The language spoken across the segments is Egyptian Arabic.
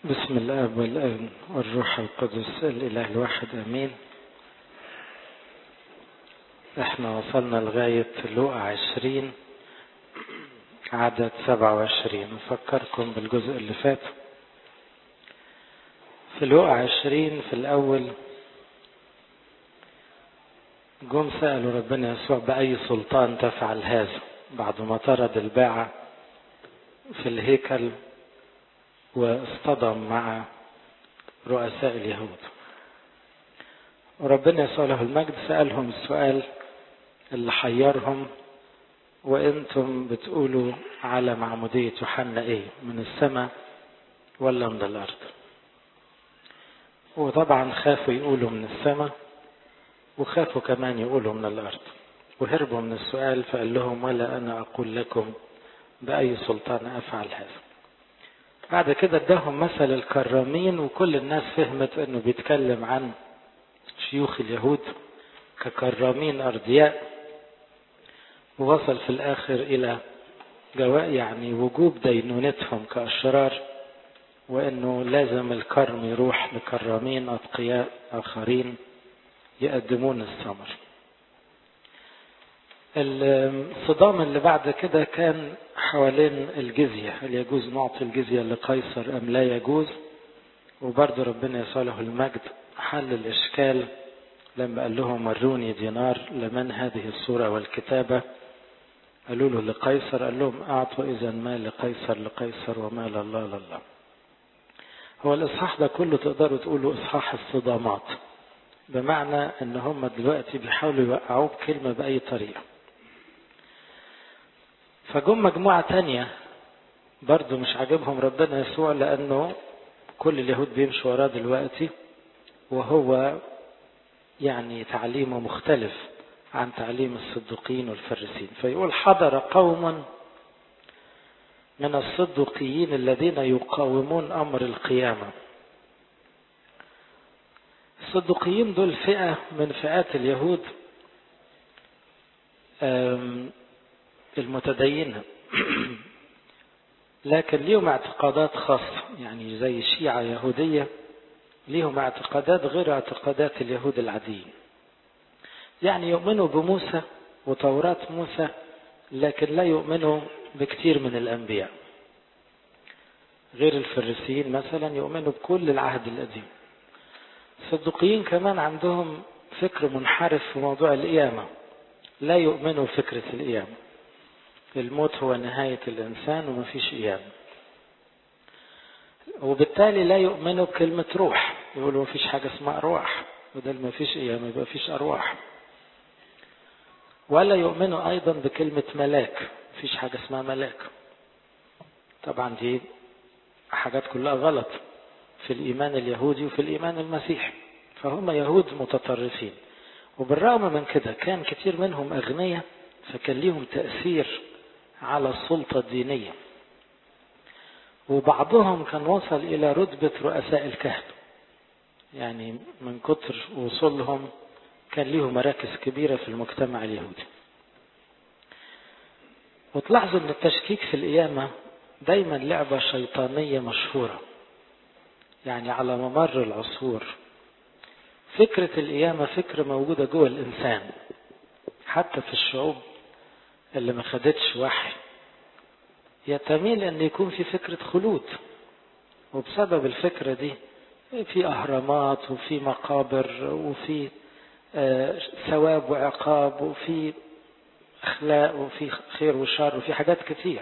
بسم الاب والابن والروح القدس الاله الواحد امين احنا وصلنا لغاية لوقا عشرين عدد سبعة وعشرين نفكركم بالجزء اللي فات في لوقا عشرين في الاول جم سألوا ربنا يسوع بأي سلطان تفعل هذا بعد ما طرد الباعة في الهيكل واصطدم مع رؤساء اليهود وربنا يسوع له المجد سألهم السؤال اللي حيرهم وانتم بتقولوا على معمودية يوحنا ايه من السماء ولا من الارض وطبعا خافوا يقولوا من السماء وخافوا كمان يقولوا من الارض وهربوا من السؤال فقال لهم ولا انا اقول لكم باي سلطان افعل هذا بعد كده اداهم مثل الكرامين وكل الناس فهمت انه بيتكلم عن شيوخ اليهود ككرامين ارضياء ووصل في الاخر الى جواء يعني وجوب دينونتهم كاشرار وانه لازم الكرم يروح لكرامين اتقياء اخرين يقدمون الثمر الصدام اللي بعد كده كان حوالين الجزية هل يجوز نعطي الجزية لقيصر أم لا يجوز وبرضه ربنا يسوع له المجد حل الإشكال لما قال لهم وروني دينار لمن هذه الصورة والكتابة قالوا له لقيصر قال لهم أعطوا إذا ما لقيصر لقيصر وما لله لله هو الإصحاح ده كله تقدروا تقولوا إصحاح الصدامات بمعنى ان هم دلوقتي بيحاولوا يوقعوه بكلمة بأي طريقة فجم مجموعة تانية برضو مش عاجبهم ربنا يسوع لأنه كل اليهود بيمشوا وراه دلوقتي وهو يعني تعليمه مختلف عن تعليم الصدقين والفريسين فيقول حضر قوم من الصدقيين الذين يقاومون أمر القيامة الصدقيين دول فئة من فئات اليهود المتدينة لكن ليهم اعتقادات خاصة يعني زي شيعة يهودية ليهم اعتقادات غير اعتقادات اليهود العاديين يعني يؤمنوا بموسى وتوراة موسى لكن لا يؤمنوا بكثير من الأنبياء غير الفريسيين مثلا يؤمنوا بكل العهد القديم الصدقيين كمان عندهم فكر منحرف في موضوع القيامة لا يؤمنوا فكرة القيامة الموت هو نهاية الإنسان وما فيش قيامة وبالتالي لا يؤمنوا بكلمة روح يقولوا ما فيش حاجة اسمها أرواح بدل ما فيش قيامة يبقى فيش أرواح ولا يؤمنوا أيضا بكلمة ملاك ما فيش حاجة اسمها ملاك طبعا دي حاجات كلها غلط في الإيمان اليهودي وفي الإيمان المسيحي فهم يهود متطرفين وبالرغم من كده كان كثير منهم أغنياء فكان ليهم تأثير على السلطة الدينية وبعضهم كان وصل إلى رتبة رؤساء الكهنة يعني من كتر وصولهم كان ليهم مراكز كبيرة في المجتمع اليهودي وتلاحظوا أن التشكيك في القيامة دايما لعبة شيطانية مشهورة يعني على ممر العصور فكرة القيامة فكرة موجودة جوه الإنسان حتى في الشعوب اللي ما خدتش وحي يتميل أن يكون في فكرة خلود وبسبب الفكرة دي في أهرامات وفي مقابر وفي ثواب وعقاب وفي أخلاق وفي خير وشر وفي حاجات كتير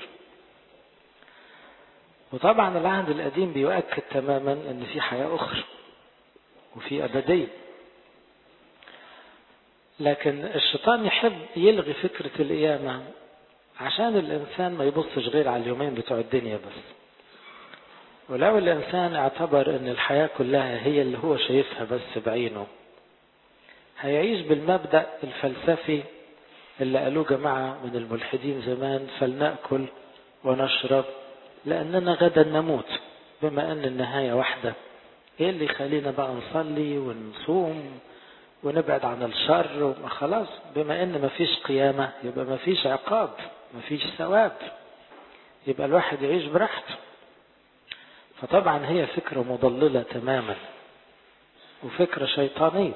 وطبعا العهد القديم بيؤكد تماما ان في حياة اخرى وفي ابدية لكن الشيطان يحب يلغي فكرة القيامة عشان الانسان ما يبصش غير على اليومين بتوع الدنيا بس ولو الانسان اعتبر ان الحياة كلها هي اللي هو شايفها بس بعينه هيعيش بالمبدأ الفلسفي اللي قالوه جماعة من الملحدين زمان فلنأكل ونشرب لأننا غدا نموت بما أن النهاية واحدة إيه اللي يخلينا بقى نصلي ونصوم ونبعد عن الشر خلاص بما أن مفيش قيامة يبقى مفيش عقاب مفيش ثواب يبقى الواحد يعيش براحته فطبعا هي فكرة مضللة تماما وفكرة شيطانية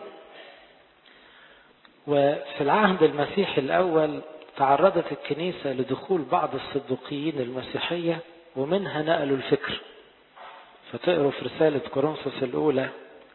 وفي العهد المسيحي الأول تعرضت الكنيسة لدخول بعض الصدوقيين المسيحية ومنها نقلوا الفكر فتقروا في رسالة كورنثوس الأولى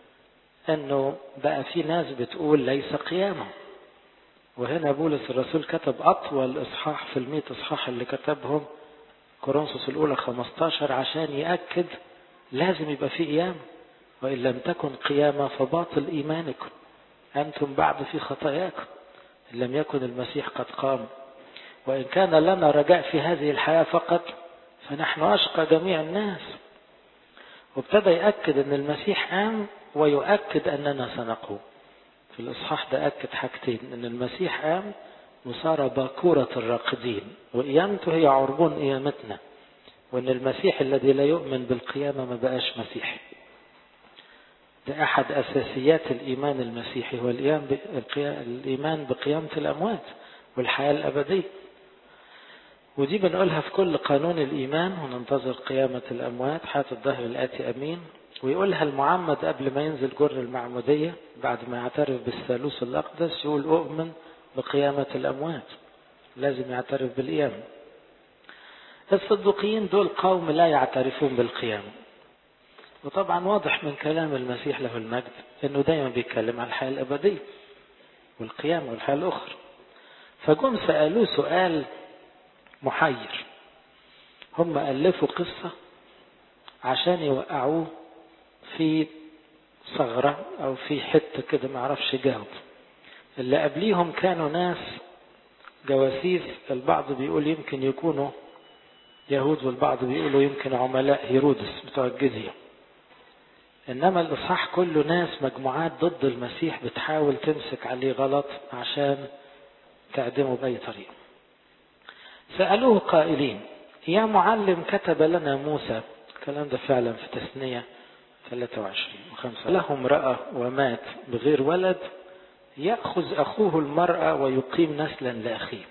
أنه بقى في ناس بتقول ليس قيامة وهنا بولس الرسول كتب أطول إصحاح في المئة إصحاح اللي كتبهم كورنثوس الأولى 15 عشان يأكد لازم يبقى في قيامة وإن لم تكن قيامة فباطل إيمانكم أنتم بعد في خطاياكم إن لم يكن المسيح قد قام وإن كان لنا رجاء في هذه الحياة فقط فنحن أشقى جميع الناس وابتدى يأكد أن المسيح قام ويؤكد أننا سنقوم في الإصحاح ده أكد حاجتين أن المسيح قام وصار باكورة الراقدين وقيامته هي عربون قيامتنا وأن المسيح الذي لا يؤمن بالقيامة ما بقاش مسيحي ده أحد أساسيات الإيمان المسيحي هو الإيمان بقيامة الأموات والحياة الأبدية ودي بنقولها في كل قانون الإيمان وننتظر قيامة الأموات حياة الظهر الآتي أمين ويقولها المعمد قبل ما ينزل جر المعمودية بعد ما يعترف بالثالوث الأقدس يقول أؤمن بقيامة الأموات لازم يعترف بالقيامة الصدوقيين دول قوم لا يعترفون بالقيامة وطبعا واضح من كلام المسيح له المجد انه دايما بيتكلم عن الحياة الأبدية والقيامة والحياة الأخرى فجم سألوه سؤال محير هم ألفوا قصة عشان يوقعوه في ثغرة أو في حتة كده ما عرفش يجاوب اللي قبليهم كانوا ناس جواسيس البعض بيقول يمكن يكونوا يهود والبعض بيقولوا يمكن عملاء هيرودس بتوع الجزية إنما الإصحاح كله ناس مجموعات ضد المسيح بتحاول تمسك عليه غلط عشان تعدمه بأي طريقة سألوه قائلين يا معلم كتب لنا موسى الكلام ده فعلا في تثنية 23 و5 له امرأة ومات بغير ولد يأخذ أخوه المرأة ويقيم نسلا لأخيه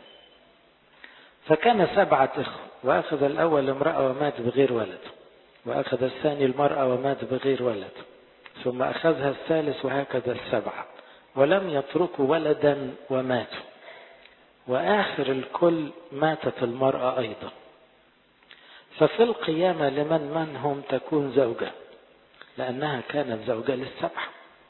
فكان سبعة إخوة وأخذ الأول امرأة ومات بغير ولد وأخذ الثاني المرأة ومات بغير ولد ثم أخذها الثالث وهكذا السبعة ولم يتركوا ولدا وماتوا وآخر الكل ماتت المرأة أيضا ففي القيامة لمن من هم تكون زوجة لأنها كانت زوجة للسبعة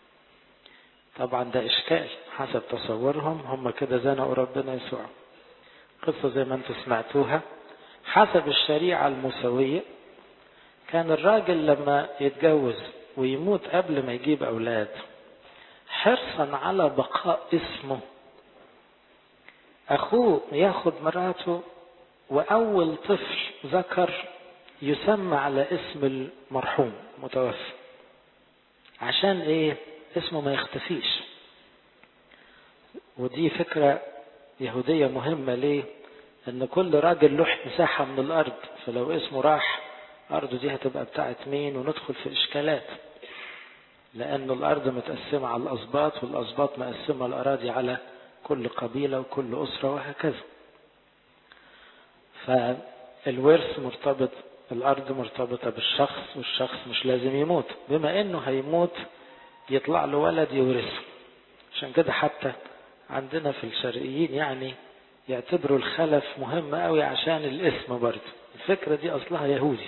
طبعا ده إشكال حسب تصورهم هم كده زنقوا ربنا يسوع قصة زي ما انتم سمعتوها حسب الشريعة الموسوية كان الراجل لما يتجوز ويموت قبل ما يجيب أولاد حرصا على بقاء اسمه أخوه ياخد مراته وأول طفل ذكر يسمى على اسم المرحوم متوفى عشان ايه اسمه ما يختفيش ودي فكرة يهودية مهمة ليه ان كل راجل له مساحة من الارض فلو اسمه راح ارضه دي هتبقى بتاعت مين وندخل في اشكالات لان الارض متقسمة على الاسباط والاسباط مقسمة الاراضي على كل قبيلة وكل اسرة وهكذا فالورث مرتبط الأرض مرتبطة بالشخص والشخص مش لازم يموت بما إنه هيموت يطلع له ولد يورثه عشان كده حتى عندنا في الشرقيين يعني يعتبروا الخلف مهم قوي عشان الاسم برضه الفكرة دي أصلها يهودي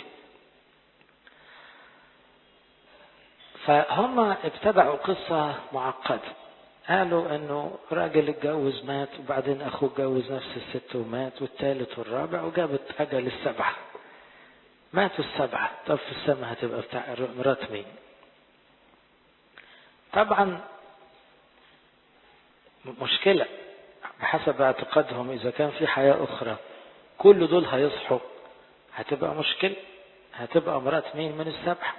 فهم ابتدعوا قصة معقدة قالوا انه راجل اتجوز مات وبعدين اخوه اتجوز نفس الست ومات والثالث والرابع وجابت اجل السبعه ماتوا السبعة طب في السماء هتبقى بتاع مرات مين طبعا مشكلة بحسب اعتقادهم إذا كان في حياة أخرى كل دول هيصحوا هتبقى مشكلة هتبقى مرات مين من السبعة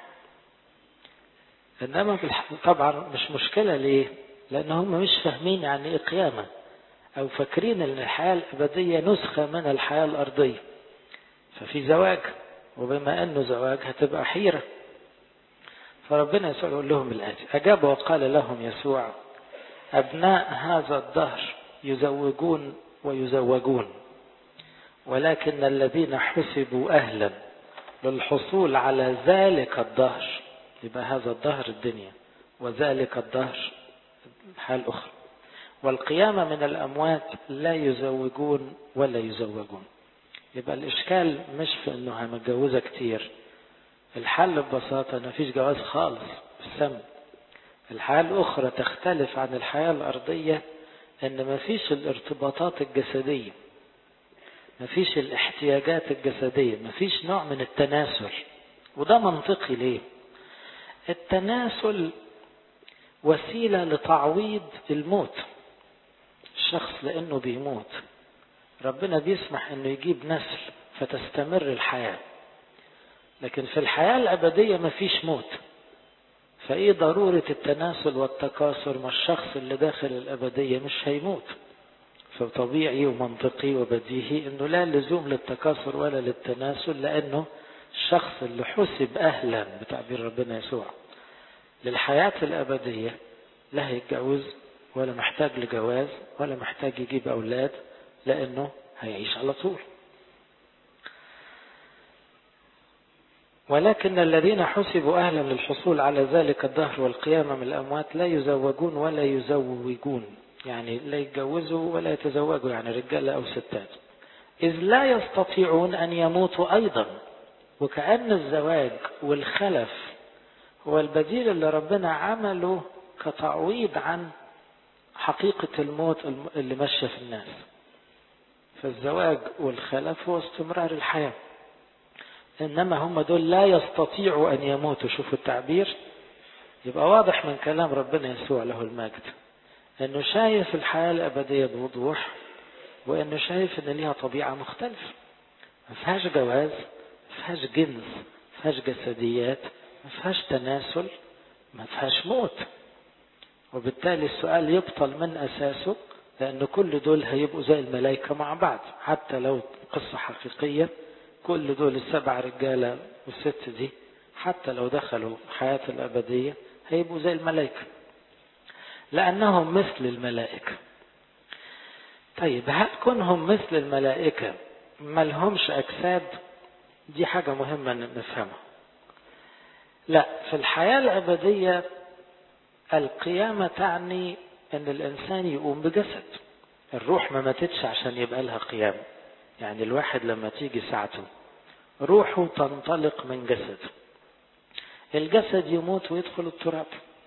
إنما طبعا مش مشكلة ليه لأن هم مش فاهمين يعني إيه قيامة أو فاكرين إن الحياة الأبدية نسخة من الحياة الأرضية ففي زواج وبما انه زواج هتبقى حيرة فربنا يسوع يقول لهم الآتي أجاب وقال لهم يسوع أبناء هذا الدهر يزوجون ويزوجون ولكن الذين حسبوا أهلا للحصول على ذلك الدهر يبقى هذا الدهر الدنيا وذلك الدهر حال أخرى والقيامة من الأموات لا يزوجون ولا يزوجون يبقى الإشكال مش في أنه متجوزة كتير الحل ببساطة أنه مفيش جواز خالص في السم الحياة الأخرى تختلف عن الحياة الأرضية أن مفيش الارتباطات الجسدية مفيش الاحتياجات الجسدية مفيش نوع من التناسل وده منطقي ليه التناسل وسيلة لتعويض الموت الشخص لأنه بيموت ربنا بيسمح أنه يجيب نسل فتستمر الحياة لكن في الحياة الأبدية مفيش موت فإيه ضرورة التناسل والتكاثر مع الشخص اللي داخل الأبدية مش هيموت فطبيعي ومنطقي وبديهي أنه لا لزوم للتكاثر ولا للتناسل لأنه الشخص اللي حسب أهلا بتعبير ربنا يسوع للحياة الأبدية لا هيتجوز ولا محتاج لجواز ولا محتاج يجيب أولاد لأنه هيعيش على طول ولكن الذين حسبوا أهلا للحصول على ذلك الدهر والقيامة من الأموات لا يزوجون ولا يزوجون يعني لا يتجوزوا ولا يتزوجوا يعني رجالة أو ستات إذ لا يستطيعون أن يموتوا أيضا وكأن الزواج والخلف هو البديل اللي ربنا عمله كتعويض عن حقيقة الموت اللي ماشية في الناس فالزواج والخلف هو استمرار الحياة إنما هم دول لا يستطيعوا أن يموتوا شوفوا التعبير يبقى واضح من كلام ربنا يسوع له المجد إنه شايف الحياة الأبدية بوضوح وإنه شايف إن ليها طبيعة مختلفة ما فيهاش جواز ما فيهاش جنس ما فيهاش جسديات ما فيهاش تناسل ما فيهاش موت وبالتالي السؤال يبطل من أساسه لأن كل دول هيبقوا زي الملائكة مع بعض حتى لو قصة حقيقية كل دول السبع رجالة والست دي حتى لو دخلوا حياة الأبدية هيبقوا زي الملائكة لأنهم مثل الملائكة طيب هل كونهم مثل الملائكة ما لهمش أجساد دي حاجة مهمة نفهمها لا في الحياة الأبدية القيامة تعني أن الإنسان يقوم بجسد الروح ما ماتتش عشان يبقى لها قيامة يعني الواحد لما تيجي ساعته روحه تنطلق من جسده الجسد يموت ويدخل التراب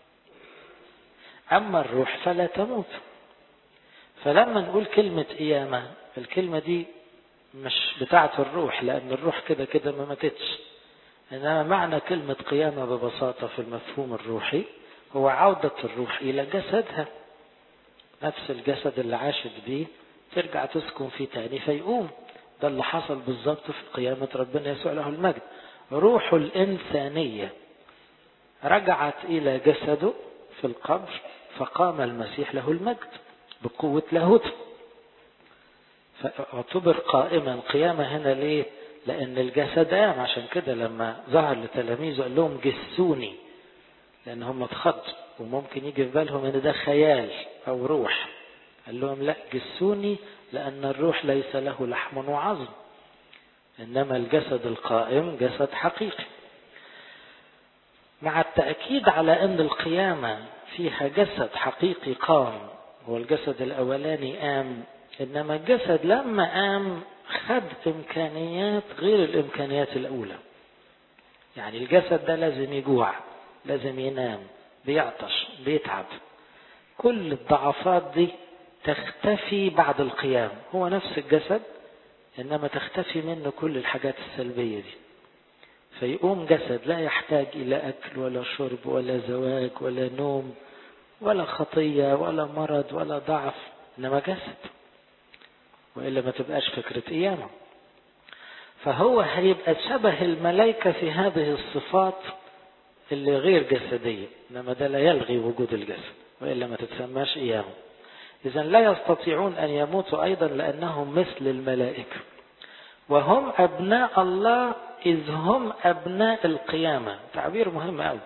أما الروح فلا تموت فلما نقول كلمة قيامة الكلمة دي مش بتاعة الروح لأن الروح كده كده ما ماتتش إنما معنى كلمة قيامة ببساطة في المفهوم الروحي هو عودة الروح إلى جسدها نفس الجسد اللي عاشت بيه ترجع تسكن فيه تاني فيقوم ده اللي حصل بالظبط في قيامة ربنا يسوع له المجد روح الإنسانية رجعت إلى جسده في القبر فقام المسيح له المجد بقوة لاهوته فاعتبر قائما قيامة هنا ليه لأن الجسد قام عشان كده لما ظهر لتلاميذه قال لهم جسوني لأن هم اتخضوا وممكن يجي في بالهم إن ده خيال أو روح قال لهم لا جسوني لأن الروح ليس له لحم وعظم إنما الجسد القائم جسد حقيقي مع التأكيد على أن القيامة فيها جسد حقيقي قام هو الجسد الأولاني قام إنما الجسد لما قام خد إمكانيات غير الإمكانيات الأولى يعني الجسد ده لازم يجوع لازم ينام بيعطش بيتعب كل الضعفات دي تختفي بعد القيام هو نفس الجسد إنما تختفي منه كل الحاجات السلبية دي فيقوم جسد لا يحتاج إلى أكل ولا شرب ولا زواج ولا نوم ولا خطية ولا مرض ولا ضعف إنما جسد وإلا ما تبقاش فكرة قيامة فهو هيبقى شبه الملائكة في هذه الصفات اللي غير جسدية إنما ده لا يلغي وجود الجسد وإلا ما تتسماش قيامة إذا لا يستطيعون أن يموتوا أيضا لأنهم مثل الملائكة وهم أبناء الله إذ هم أبناء القيامة تعبير مهم أوي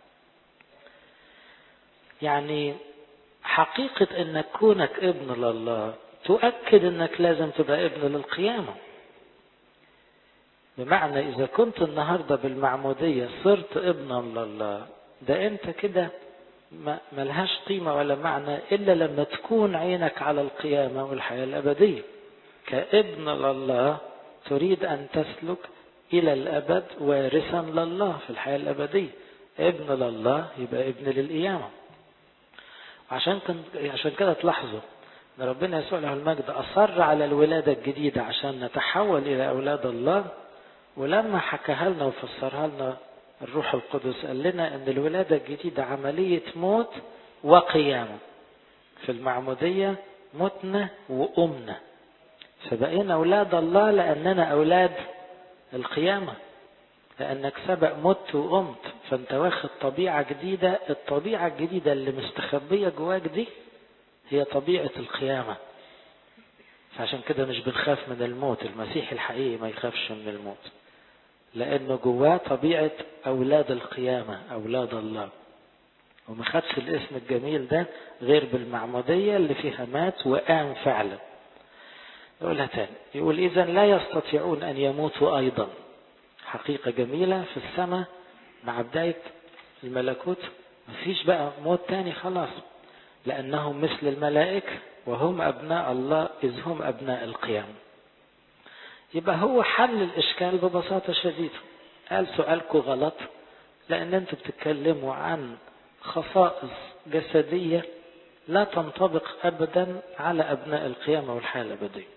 يعني حقيقة أنك كونك ابن لله تؤكد أنك لازم تبقى ابن للقيامة بمعنى إذا كنت النهاردة بالمعمودية صرت ابنا لله ده أنت كده ملهاش قيمة ولا معنى إلا لما تكون عينك على القيامة والحياة الأبدية كابن لله تريد أن تسلك إلى الأبد وارثا لله في الحياة الأبدية ابن لله يبقى ابن للقيامة عشان عشان كده تلاحظوا ان ربنا يسوع له المجد اصر على الولاده الجديده عشان نتحول الى اولاد الله ولما حكاها لنا وفسرها لنا الروح القدس قال لنا ان الولاده الجديده عمليه موت وقيامه في المعموديه متنا وامنا فبقينا اولاد الله لاننا اولاد القيامه لانك سبق مت وقمت فانت واخد طبيعه جديده الطبيعه الجديده اللي مستخبيه جواك دي هي طبيعه القيامه فعشان كده مش بنخاف من الموت المسيح الحقيقي ما يخافش من الموت لانه جواه طبيعه اولاد القيامه اولاد الله وما خدش الاسم الجميل ده غير بالمعموديه اللي فيها مات وقام فعلا يقولها تاني يقول اذا لا يستطيعون ان يموتوا ايضا حقيقة جميلة في السماء مع بداية الملكوت مفيش بقى موت تاني خلاص لأنهم مثل الملائكة وهم أبناء الله إذ هم أبناء القيام يبقى هو حل الإشكال ببساطة شديدة قال سؤالكم غلط لأن أنتوا بتتكلموا عن خصائص جسدية لا تنطبق أبدا على أبناء القيامة والحياة الأبدية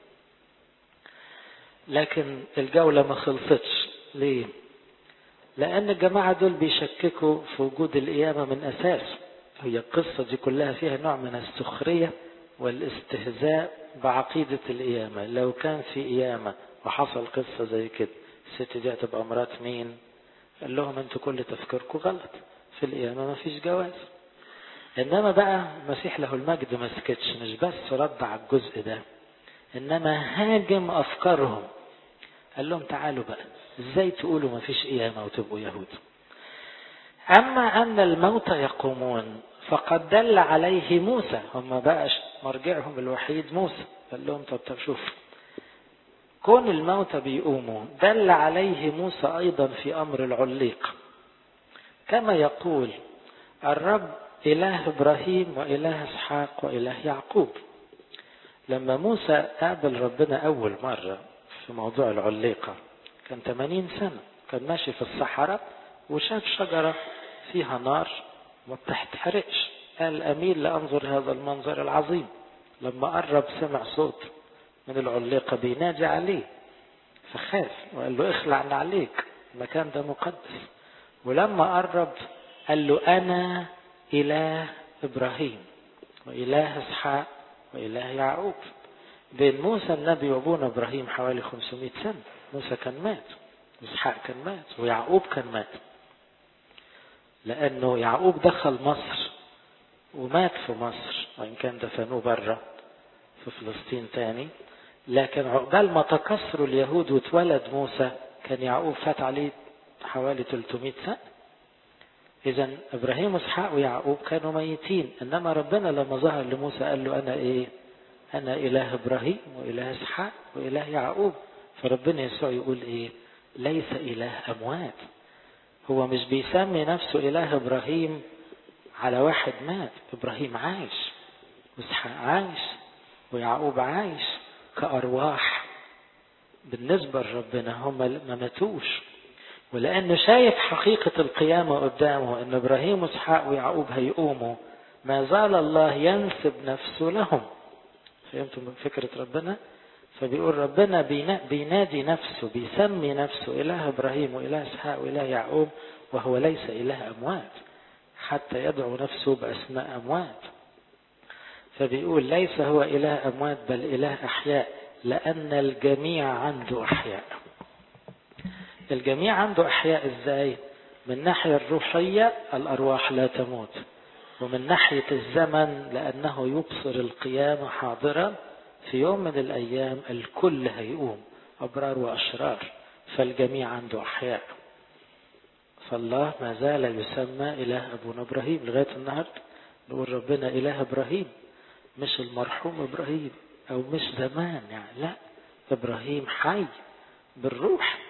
لكن الجولة ما خلصتش ليه؟ لأن الجماعة دول بيشككوا في وجود القيامة من أساس هي القصة دي كلها فيها نوع من السخرية والاستهزاء بعقيدة القيامة لو كان في قيامة وحصل قصة زي كده الست دي هتبقى مرات مين؟ قال لهم انتوا كل تفكيركم غلط في القيامة ما فيش جواز انما بقى المسيح له المجد ما سكتش مش بس رد على الجزء ده انما هاجم افكارهم قال لهم تعالوا بقى ازاي تقولوا ما فيش قيامة وتبقوا يهود اما ان الموتى يقومون فقد دل عليه موسى هم بقى مرجعهم الوحيد موسى قال لهم طب طب شوف كون الموتى بيقوموا دل عليه موسى ايضا في امر العليق كما يقول الرب اله ابراهيم واله اسحاق واله يعقوب لما موسى قابل ربنا اول مره في موضوع العليقه كان 80 سنة كان ماشي في الصحراء وشاف شجرة فيها نار ما بتحترقش قال أميل لأنظر هذا المنظر العظيم لما قرب سمع صوت من العليقة بينادي عليه فخاف وقال له اخلع عليك المكان ده مقدس ولما قرب قال له أنا إله إبراهيم وإله إسحاق وإله يعقوب بين موسى النبي وابونا إبراهيم حوالي 500 سنة موسى كان مات وإسحاق كان مات ويعقوب كان مات لأنه يعقوب دخل مصر ومات في مصر وإن كان دفنوه بره في فلسطين تاني لكن عقبال ما تكسروا اليهود واتولد موسى كان يعقوب فات عليه حوالي 300 سنة إذا إبراهيم وإسحاق ويعقوب كانوا ميتين إنما ربنا لما ظهر لموسى قال له أنا إيه؟ أنا إله إبراهيم وإله إسحاق وإله يعقوب فربنا يسوع يقول ايه ليس اله اموات هو مش بيسمي نفسه اله ابراهيم على واحد مات ابراهيم عايش واسحاق عايش ويعقوب عايش كارواح بالنسبة لربنا هم ما ماتوش ولأنه شايف حقيقة القيامة قدامه أن إبراهيم وإسحاق ويعقوب هيقوموا ما زال الله ينسب نفسه لهم فهمتم فكرة ربنا؟ فبيقول ربنا بينادي نفسه بيسمي نفسه إله إبراهيم وإله إسحاق وإله يعقوب وهو ليس إله أموات حتى يدعو نفسه بأسماء أموات فبيقول ليس هو إله أموات بل إله أحياء لأن الجميع عنده أحياء الجميع عنده أحياء إزاي من ناحية الروحية الأرواح لا تموت ومن ناحية الزمن لأنه يبصر القيامة حاضرة في يوم من الأيام الكل هيقوم أبرار وأشرار فالجميع عنده أحياء فالله ما زال يسمى إله أبونا إبراهيم لغاية النهاردة نقول ربنا إله إبراهيم مش المرحوم إبراهيم أو مش زمان يعني لا إبراهيم حي بالروح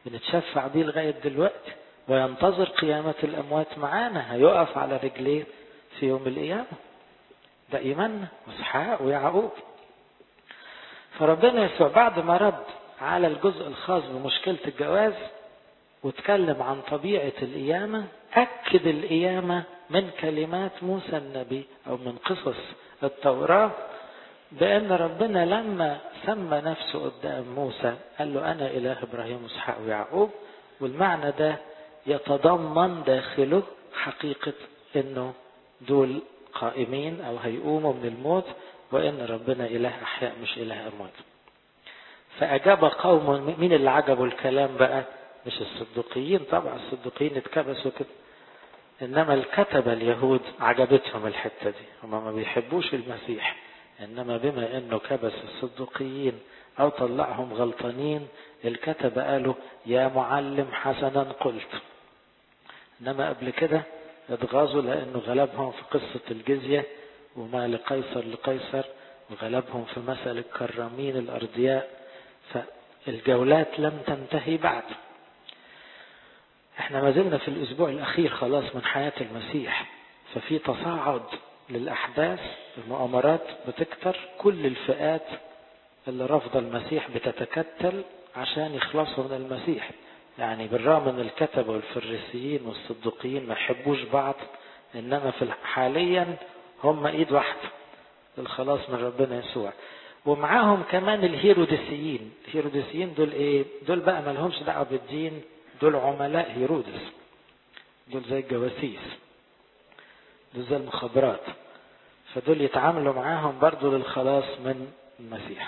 بنتشفع بيه لغاية دلوقتي وينتظر قيامة الأموات معانا هيقف على رجليه في يوم القيامة ده إيماننا وإسحاق ويعقوب فربنا يسوع بعد ما رد على الجزء الخاص بمشكلة الجواز واتكلم عن طبيعة القيامة أكد القيامة من كلمات موسى النبي أو من قصص التوراة بأن ربنا لما سمى نفسه قدام موسى قال له أنا إله إبراهيم وإسحاق ويعقوب والمعنى ده يتضمن داخله حقيقة أنه دول قائمين أو هيقوموا من الموت وأن ربنا إله أحياء مش إله أموات فأجاب قوم مين اللي عجبوا الكلام بقى مش الصدقيين طبعا الصدقيين اتكبسوا كده إنما الكتبة اليهود عجبتهم الحتة دي هم ما بيحبوش المسيح إنما بما إنه كبس الصدقيين أو طلعهم غلطانين الكتبة قالوا يا معلم حسنا قلت إنما قبل كده اتغاظوا لأنه غلبهم في قصة الجزية وما لقيصر لقيصر وغلبهم في مثل الكرامين الأرضياء فالجولات لم تنتهي بعد احنا ما زلنا في الأسبوع الأخير خلاص من حياة المسيح ففي تصاعد للأحداث المؤامرات بتكتر كل الفئات اللي رافضة المسيح بتتكتل عشان يخلصوا من المسيح يعني بالرغم ان الكتبة والفريسيين والصدقيين ما يحبوش بعض انما في حاليا هم ايد واحدة للخلاص من ربنا يسوع ومعاهم كمان الهيروديسيين الهيروديسيين دول ايه دول بقى ما لهمش دعوه بالدين دول عملاء هيرودس دول زي الجواسيس دول زي المخابرات فدول يتعاملوا معاهم برضو للخلاص من المسيح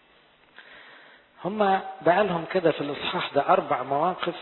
هم بقالهم كده في الإصحاح ده أربع مواقف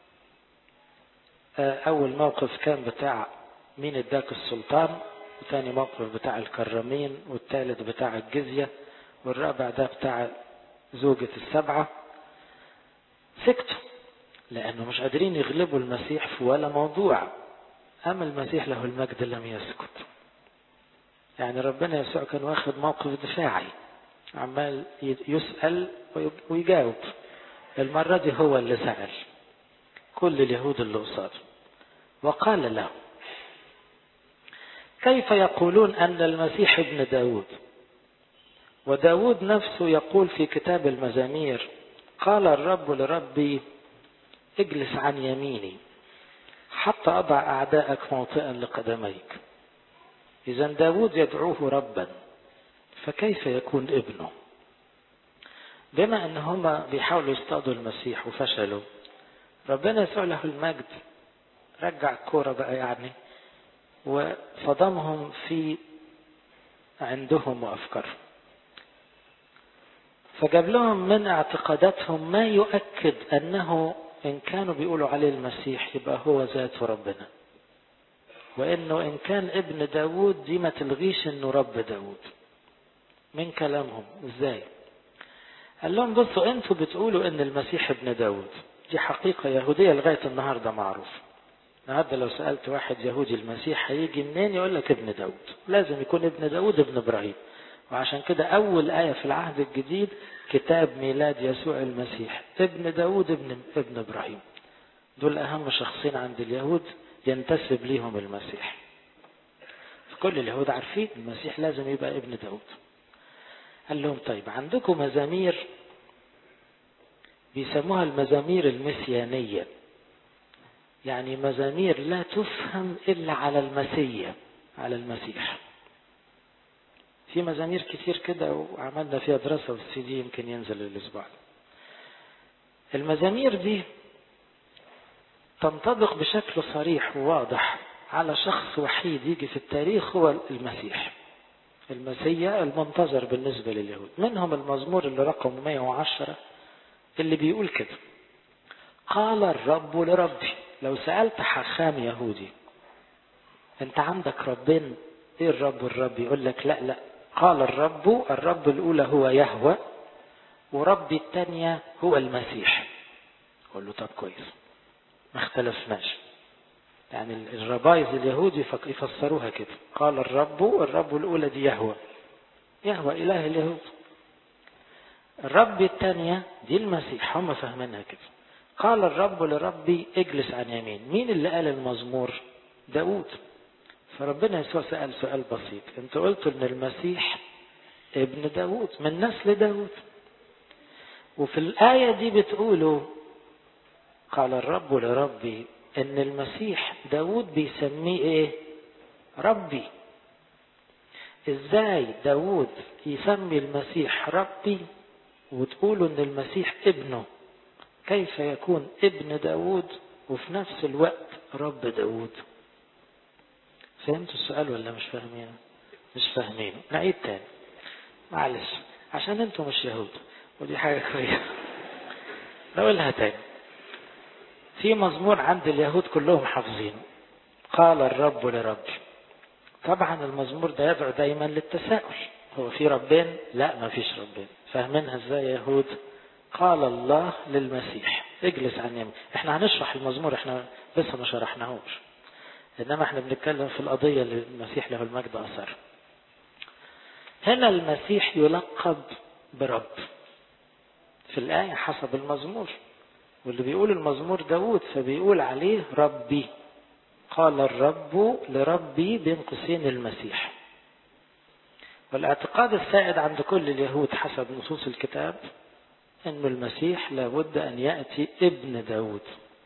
أول موقف كان بتاع مين اداك السلطان وثاني موقف بتاع الكرامين والثالث بتاع الجزية والرابع ده بتاع زوجة السبعة سكتوا لأنه مش قادرين يغلبوا المسيح في ولا موضوع أما المسيح له المجد لم يسكت يعني ربنا يسوع كان واخد موقف دفاعي عمال يسأل ويجاوب المرة دي هو اللي سأل كل اليهود اللي قصاده وقال له كيف يقولون أن المسيح ابن داود وداود نفسه يقول في كتاب المزامير قال الرب لربي اجلس عن يميني حتى أضع أعداءك موطئا لقدميك إذا داود يدعوه ربا فكيف يكون ابنه بما ان هم بيحاولوا يصطادوا المسيح وفشلوا ربنا يسوع له المجد رجع الكوره بقى يعني وصدمهم في عندهم وافكارهم فجاب لهم من اعتقاداتهم ما يؤكد انه ان كانوا بيقولوا عليه المسيح يبقى هو ذاته ربنا وانه ان كان ابن داود دي ما تلغيش انه رب داود من كلامهم ازاي قال لهم بصوا انتوا بتقولوا ان المسيح ابن داود دي حقيقة يهودية لغاية النهاردة معروف النهاردة لو سألت واحد يهودي المسيح هيجي منين يقول لك ابن داود لازم يكون ابن داود ابن ابراهيم وعشان كده اول آية في العهد الجديد كتاب ميلاد يسوع المسيح ابن داود ابن ابن ابراهيم دول اهم شخصين عند اليهود ينتسب ليهم المسيح كل اليهود عارفين المسيح لازم يبقى ابن داود قال لهم طيب عندكم مزامير بيسموها المزامير المسيانية يعني مزامير لا تفهم إلا على المسيا على المسيح في مزامير كتير كده وعملنا فيها دراسة والسي دي يمكن ينزل الأسبوع المزامير دي تنطبق بشكل صريح وواضح على شخص وحيد يجي في التاريخ هو المسيح المسيا المنتظر بالنسبة لليهود منهم المزمور اللي رقم 110 اللي بيقول كده قال الرب لربي لو سألت حخام يهودي انت عندك ربين ايه الرب والرب يقول لك لا لا قال الرب الرب الاولى هو يهوى وربي الثانية هو المسيح قول له طب كويس ما اختلفناش يعني الربايز اليهود يفسروها كده قال الرب الرب الأولى دي يهوى يهوى إله اليهود الرب الثانية دي المسيح هم فاهمينها كده قال الرب لربي اجلس عن يمين مين اللي قال المزمور داود فربنا يسوع سأل سؤال بسيط انت قلت ان المسيح ابن داود من نسل داود وفي الآية دي بتقولوا قال الرب لربي ان المسيح داود بيسميه ايه ربي ازاي داود يسمي المسيح ربي وتقولوا ان المسيح ابنه كيف يكون ابن داود وفي نفس الوقت رب داود فهمتوا السؤال ولا مش فاهمين مش فاهمين نعيد تاني معلش عشان انتوا مش يهود ودي حاجة كويسة نقولها تاني في مزمور عند اليهود كلهم حافظينه قال الرب لربي طبعا المزمور ده يدعو دايما للتساؤل هو في ربين لا ما فيش ربين فاهمينها ازاي يا يهود قال الله للمسيح اجلس عن يمين احنا هنشرح المزمور احنا لسه ما شرحناهوش انما احنا بنتكلم في القضيه اللي المسيح له المجد اثر هنا المسيح يلقب برب في الآية حسب المزمور واللي بيقول المزمور داود فبيقول عليه ربي قال الرب لربي بين قوسين المسيح والاعتقاد السائد عند كل اليهود حسب نصوص الكتاب أن المسيح لابد أن يأتي ابن داود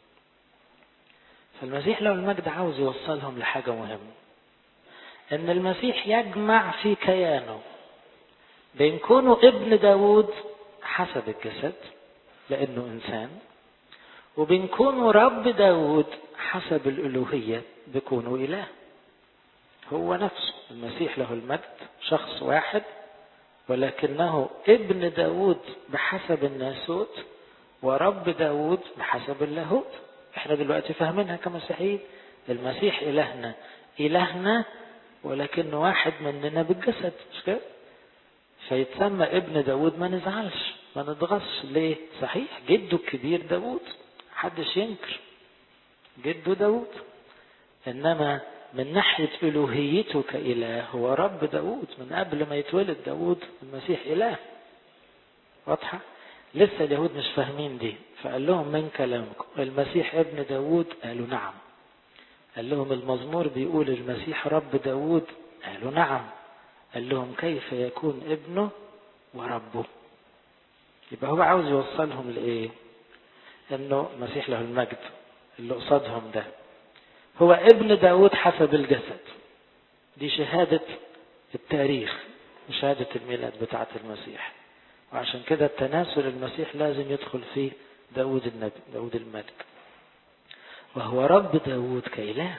فالمسيح لو المجد عاوز يوصلهم لحاجة مهمة أن المسيح يجمع في كيانه بين كونه ابن داود حسب الجسد لأنه إنسان وبين كونه رب داود حسب الألوهية بكونه إله هو نفسه المسيح له المجد شخص واحد ولكنه ابن داود بحسب الناسوت ورب داود بحسب اللاهوت احنا دلوقتي فاهمينها كمسيحيين المسيح إلهنا إلهنا ولكن واحد مننا بالجسد مش كده فيتسمى ابن داود ما نزعلش ما نضغطش ليه صحيح جده الكبير داود محدش ينكر جده داود انما من ناحية ألوهيته كإله هو رب داود من قبل ما يتولد داود المسيح إله واضحة لسه اليهود مش فاهمين دي فقال لهم من كلامكم المسيح ابن داود قالوا نعم قال لهم المزمور بيقول المسيح رب داود قالوا نعم قال لهم كيف يكون ابنه وربه يبقى هو عاوز يوصلهم لإيه انه المسيح له المجد اللي قصادهم ده هو ابن داود حسب الجسد دي شهادة التاريخ وشهادة الميلاد بتاعة المسيح وعشان كده التناسل المسيح لازم يدخل فيه داود النبي داود الملك وهو رب داود كإله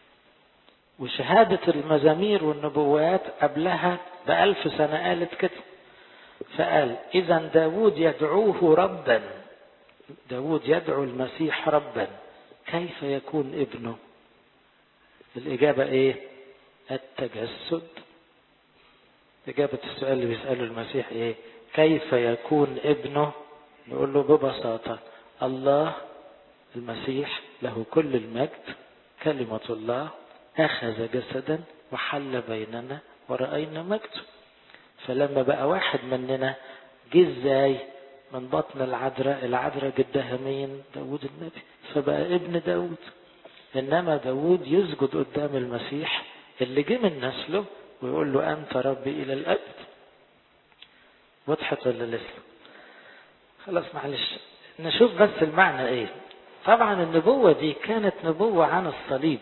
وشهادة المزامير والنبوات قبلها بألف سنة قالت كده فقال إذا داود يدعوه ربا داود يدعو المسيح ربا كيف يكون ابنه الإجابة إيه التجسد إجابة السؤال اللي بيسأله المسيح إيه كيف يكون ابنه نقول له ببساطة الله المسيح له كل المجد كلمة الله أخذ جسدا وحل بيننا ورأينا مجده فلما بقى واحد مننا جه ازاي من بطن العذراء العذراء جدها مين داود النبي فبقى ابن داود انما داود يسجد قدام المسيح اللي جه من نسله ويقول له انت ربي الى الابد وضحت ولا لسه خلاص معلش نشوف بس المعنى ايه طبعا النبوة دي كانت نبوة عن الصليب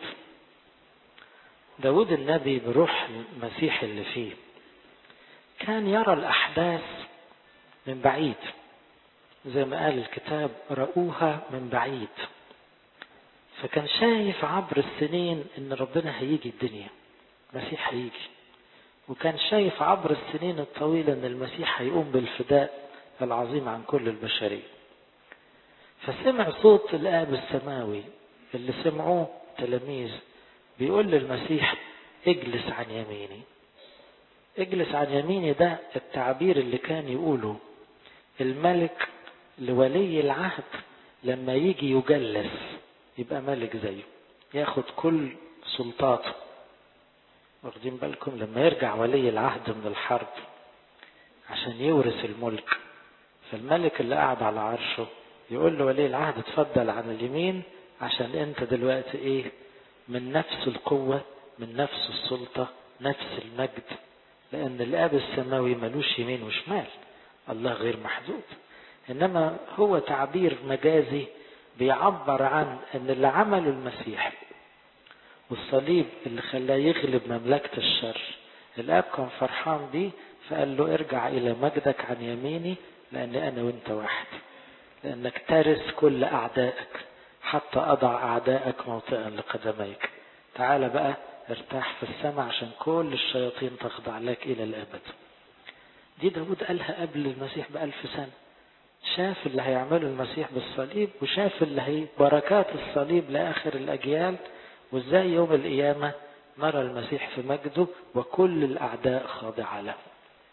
داود النبي بروح المسيح اللي فيه كان يرى الأحداث من بعيد زي ما قال الكتاب رأوها من بعيد فكان شايف عبر السنين ان ربنا هيجي الدنيا المسيح هيجي وكان شايف عبر السنين الطويلة ان المسيح هيقوم بالفداء العظيم عن كل البشرية فسمع صوت الآب السماوي اللي سمعوه تلاميذ بيقول للمسيح اجلس عن يميني اجلس عن يميني ده التعبير اللي كان يقوله الملك لولي العهد لما يجي يجلس يبقى ملك زيه ياخد كل سلطاته واخدين بالكم لما يرجع ولي العهد من الحرب عشان يورث الملك فالملك اللي قاعد على عرشه يقول له ولي العهد اتفضل عن اليمين عشان انت دلوقتي ايه من نفس القوة من نفس السلطة نفس المجد لأن الآب السماوي ملوش يمين وشمال الله غير محدود إنما هو تعبير مجازي بيعبر عن أن اللي عمله المسيح والصليب اللي خلاه يغلب مملكة الشر الآب كان فرحان بيه فقال له ارجع إلى مجدك عن يميني لأن أنا وأنت واحد لأنك ترث كل أعدائك حتى أضع أعدائك موطئا لقدميك تعال بقى ارتاح في السماء عشان كل الشياطين تخضع لك إلى الأبد دي داود قالها قبل المسيح بألف سنة شاف اللي هيعمله المسيح بالصليب وشاف اللي هي بركات الصليب لآخر الأجيال وازاي يوم القيامة نرى المسيح في مجده وكل الأعداء خاضعة له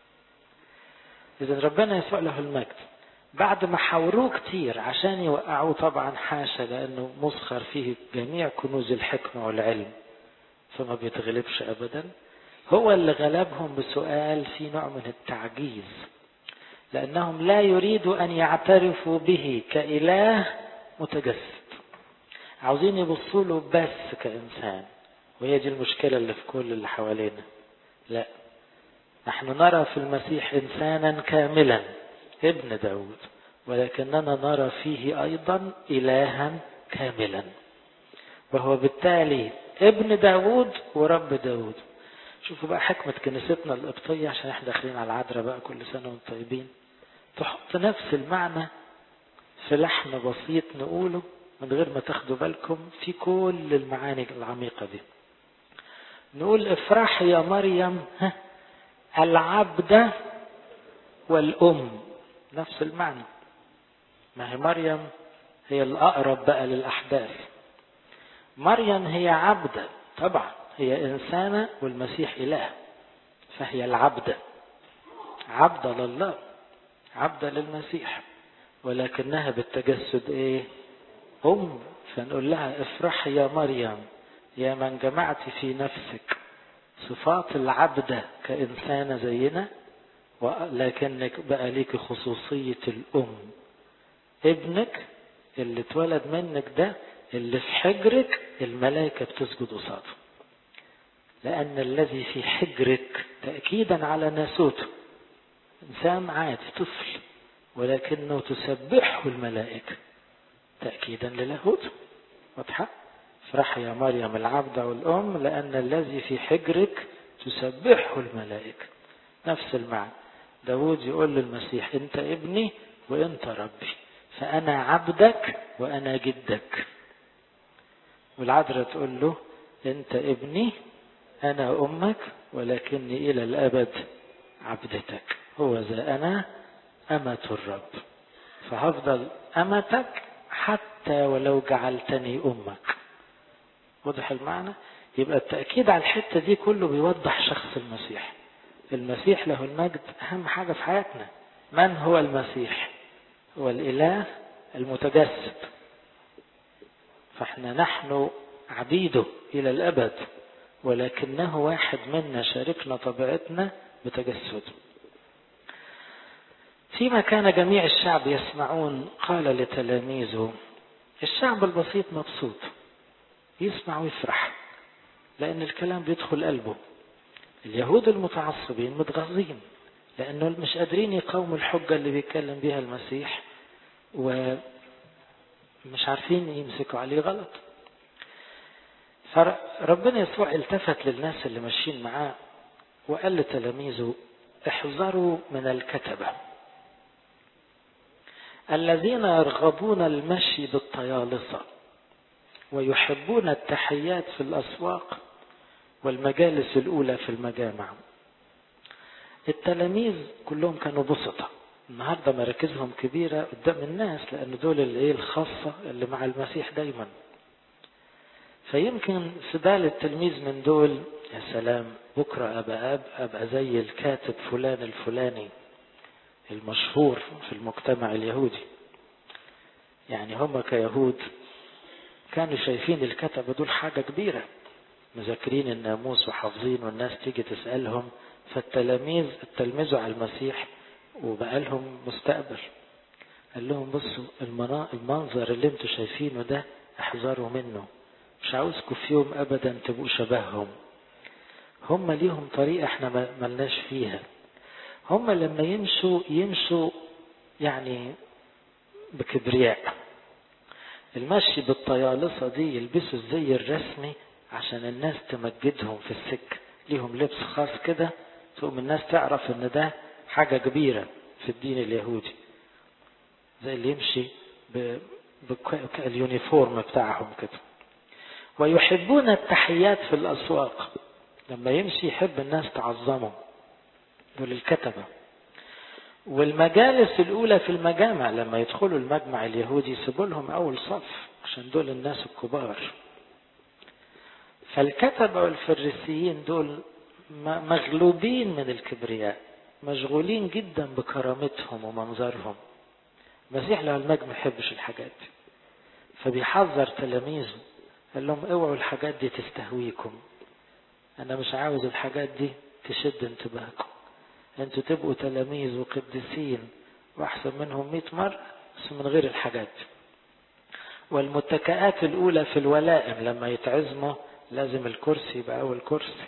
إذا ربنا يسوع له المجد بعد ما حاوروه كتير عشان يوقعوه طبعا حاشا لأنه مسخر فيه جميع كنوز الحكمة والعلم فما بيتغلبش أبدا هو اللي غلبهم بسؤال في نوع من التعجيز لأنهم لا يريدوا أن يعترفوا به كإله متجسد عاوزين يبصوا له بس كإنسان وهي دي المشكلة اللي في كل اللي حوالينا لا نحن نرى في المسيح إنسانا كاملا ابن داود ولكننا نرى فيه أيضا إلها كاملا وهو بالتالي ابن داود ورب داود شوفوا بقى حكمة كنيستنا القبطية عشان احنا داخلين على العذراء بقى كل سنة وانتم طيبين تحط نفس المعنى في لحن بسيط نقوله من غير ما تاخدوا بالكم في كل المعاني العميقة دي نقول افرح يا مريم ها العبد والأم نفس المعنى ما هي مريم هي الأقرب بقى للأحداث مريم هي عبدة طبعا هي إنسانة والمسيح إله فهي العبدة عبدة لله عبدة للمسيح ولكنها بالتجسد إيه أم فنقول لها افرحي يا مريم يا من جمعت في نفسك صفات العبدة كإنسانة زينا ولكنك بقى ليك خصوصية الأم ابنك اللي اتولد منك ده اللي في حجرك الملائكة بتسجد قصاده لأن الذي في حجرك تأكيدا على ناسوته إنسان عادي طفل ولكنه تسبحه الملائكة تأكيدا للاهوته واضحة افرح يا مريم العبد والأم لأن الذي في حجرك تسبحه الملائكة نفس المعنى داود يقول للمسيح أنت ابني وأنت ربي فأنا عبدك وأنا جدك والعذراء تقول له أنت ابني أنا أمك ولكني إلى الأبد عبدتك هو ذا أنا أمة الرب فهفضل أمتك حتى ولو جعلتني أمك واضح المعنى يبقى التأكيد على الحتة دي كله بيوضح شخص المسيح المسيح له المجد أهم حاجة في حياتنا من هو المسيح هو الإله المتجسد فاحنا نحن عبيده إلى الأبد ولكنه واحد منا شاركنا طبيعتنا بتجسده فيما كان جميع الشعب يسمعون قال لتلاميذه الشعب البسيط مبسوط يسمع ويفرح لأن الكلام بيدخل قلبه اليهود المتعصبين متغاظين لأنه مش قادرين يقاوموا الحجة اللي بيتكلم بيها المسيح ومش عارفين يمسكوا عليه غلط فربنا يسوع التفت للناس اللي ماشيين معاه وقال لتلاميذه احذروا من الكتبة الذين يرغبون المشي بالطيالصة ويحبون التحيات في الأسواق والمجالس الأولى في المجامع التلاميذ كلهم كانوا بسطة النهاردة مراكزهم كبيرة قدام الناس لأن دول الايه الخاصة اللي مع المسيح دايما فيمكن في بال التلميذ من دول يا سلام بكرة أبقى أب أبقى زي الكاتب فلان الفلاني المشهور في المجتمع اليهودي يعني هم كيهود كانوا شايفين الكتبة دول حاجة كبيرة مذاكرين الناموس وحافظين والناس تيجي تسألهم فالتلاميذ اتلمذوا على المسيح وبقى لهم مستقبل قال لهم بصوا المنظر اللي انتوا شايفينه ده احذروا منه مش عاوزكم في يوم ابدا تبقوا شبههم هم ليهم طريقة احنا ملناش فيها هم لما يمشوا يمشوا يعني بكبرياء المشي بالطيالسة دي يلبسوا الزي الرسمي عشان الناس تمجدهم في السكة ليهم لبس خاص كده تقوم الناس تعرف ان ده حاجة كبيرة في الدين اليهودي زي اللي يمشي باليونيفورم بتاعهم كده ويحبون التحيات في الأسواق لما يمشي يحب الناس تعظمه دول الكتبة والمجالس الأولى في المجامع لما يدخلوا المجمع اليهودي يسيبوا لهم أول صف عشان دول الناس الكبار فالكتبة والفريسيين دول مغلوبين من الكبرياء مشغولين جدا بكرامتهم ومنظرهم المسيح له المجد ما يحبش الحاجات دي فبيحذر تلاميذه قال لهم اوعوا الحاجات دي تستهويكم انا مش عاوز الحاجات دي تشد انتباهكم انتوا تبقوا تلاميذ وقديسين واحسن منهم مئة مرة بس من غير الحاجات دي والمتكئات الاولى في الولائم لما يتعزموا لازم الكرسي يبقى اول كرسي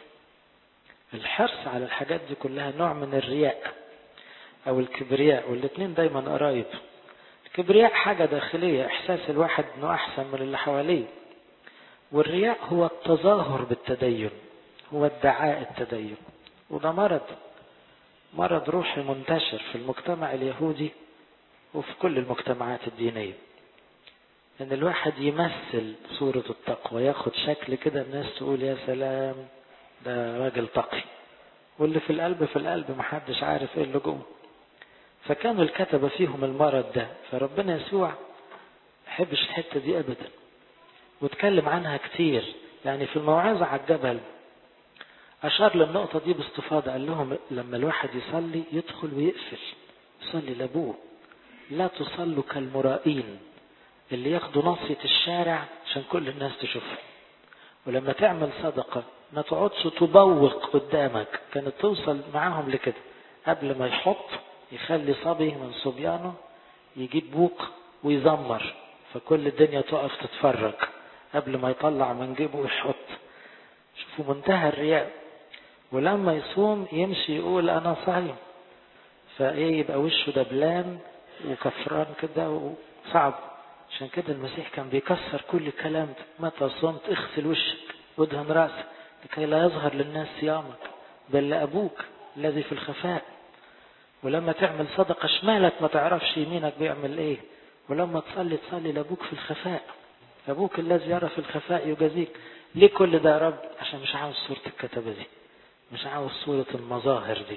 الحرص على الحاجات دي كلها نوع من الرياء او الكبرياء والاثنين دايما قرايب الكبرياء حاجة داخلية احساس الواحد انه احسن من اللي حواليه والرياء هو التظاهر بالتدين هو ادعاء التدين وده مرض مرض روحي منتشر في المجتمع اليهودي وفي كل المجتمعات الدينية ان الواحد يمثل صورة التقوى ياخد شكل كده الناس تقول يا سلام ده راجل تقي واللي في القلب في القلب محدش عارف ايه اللي جوه فكانوا الكتبة فيهم المرض ده فربنا يسوع ما يحبش الحتة دي ابدا واتكلم عنها كتير يعني في الموعظة على الجبل أشار للنقطة دي باستفاضة قال لهم لما الواحد يصلي يدخل ويقفل يصلي لأبوه لا تصلوا كالمرائين اللي ياخدوا ناصية الشارع عشان كل الناس تشوفها ولما تعمل صدقة ما تقعدش تبوق قدامك كانت توصل معاهم لكده قبل ما يحط يخلي صبي من صبيانه يجيب بوق ويزمر فكل الدنيا تقف تتفرج قبل ما يطلع من جيبه ويحط شوفوا منتهى الرياء ولما يصوم يمشي يقول انا صايم فايه يبقى وشه دبلان وكفران كده وصعب عشان كده المسيح كان بيكسر كل الكلام ده متى صمت اغسل وشك وادهن راسك لكي لا يظهر للناس صيامك بل لابوك الذي في الخفاء ولما تعمل صدقه شمالك ما تعرفش يمينك بيعمل ايه ولما تصلي تصلي لابوك في الخفاء ابوك الذي يرى في الخفاء يجازيك ليه كل ده يا رب عشان مش عاوز صورة الكتبة دي مش عاوز صورة المظاهر دي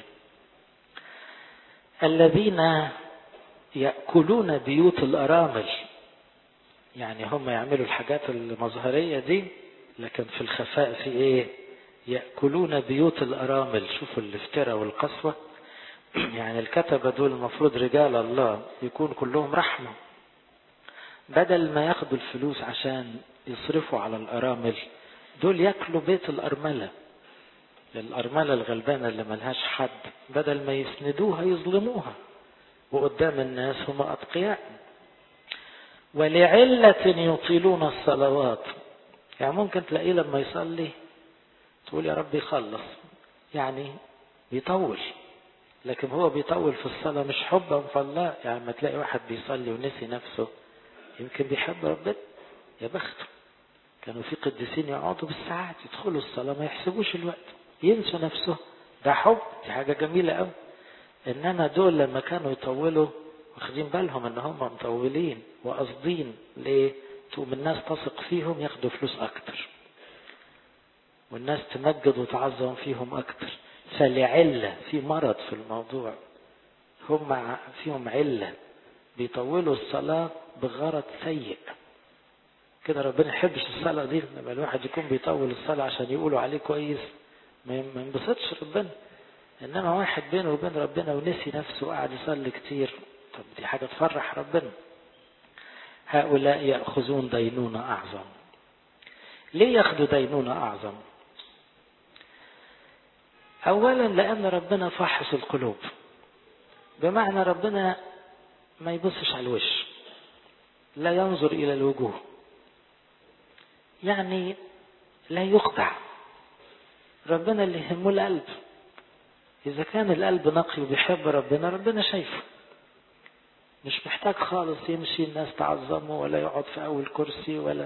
الذين يأكلون بيوت الأرامل يعني هم يعملوا الحاجات المظهرية دي لكن في الخفاء في ايه يأكلون بيوت الأرامل شوفوا الافتراء والقسوة يعني الكتبة دول المفروض رجال الله يكون كلهم رحمة بدل ما ياخدوا الفلوس عشان يصرفوا على الأرامل دول ياكلوا بيت الأرملة الأرملة الغلبانة اللي ملهاش حد بدل ما يسندوها يظلموها وقدام الناس هم أتقياء ولعلة يطيلون الصلوات يعني ممكن تلاقيه لما يصلي تقول يا رب يخلص يعني بيطول لكن هو بيطول في الصلاة مش حبا في الله يعني ما تلاقي واحد بيصلي ونسي نفسه يمكن بيحب ربنا يا بخته كانوا في قديسين يقعدوا بالساعات يدخلوا الصلاة ما يحسبوش الوقت ينسوا نفسه ده حب دي حاجة جميلة قوي إنما دول لما كانوا يطولوا واخدين بالهم إن هم مطولين وقاصدين ليه؟ تقوم الناس تثق فيهم ياخدوا فلوس أكتر والناس تمجد وتعظم فيهم أكتر فلعلة في مرض في الموضوع هم فيهم علة بيطولوا الصلاة بغرض سيء كده ربنا يحبش الصلاة دي لما الواحد يكون بيطول الصلاة عشان يقولوا عليه كويس ما ينبسطش ربنا انما واحد بينه وبين ربنا ونسي نفسه وقعد يصلي كتير طب دي حاجة تفرح ربنا هؤلاء يأخذون دينونة أعظم ليه ياخدوا دينونة أعظم أولا لأن ربنا فحص القلوب بمعنى ربنا ما يبصش على الوش لا ينظر إلى الوجوه يعني لا يخدع ربنا اللي يهمه القلب إذا كان القلب نقي وبيحب ربنا ربنا شايفه مش محتاج خالص يمشي الناس تعظمه ولا يقعد في أول كرسي ولا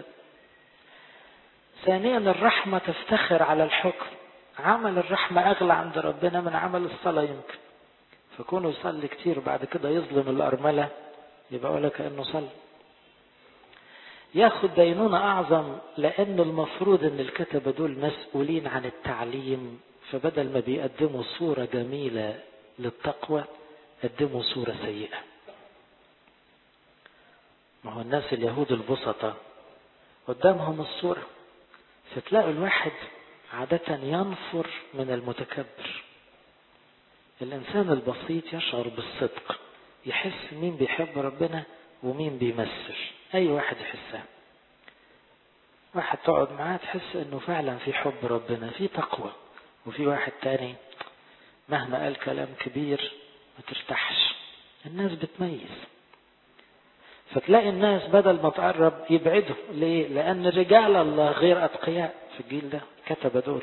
ثانيا الرحمة تفتخر على الحكم عمل الرحمة أغلى عند ربنا من عمل الصلاة يمكن فكونه يصلي كتير بعد كده يظلم الأرملة يبقى ولا كأنه صلى ياخد دينونة أعظم لأن المفروض أن الكتبة دول مسؤولين عن التعليم فبدل ما بيقدموا صورة جميلة للتقوى قدموا صورة سيئة ما هو الناس اليهود البسطة قدامهم الصورة فتلاقوا الواحد عادة ينفر من المتكبر الإنسان البسيط يشعر بالصدق يحس مين بيحب ربنا ومين بيمثل أي واحد يحسها واحد تقعد معاه تحس انه فعلا في حب ربنا في تقوى وفي واحد تاني مهما قال كلام كبير ما ترتاحش الناس بتميز فتلاقي الناس بدل ما تقرب يبعدوا ليه لان رجال الله غير اتقياء في الجيل ده كتب دول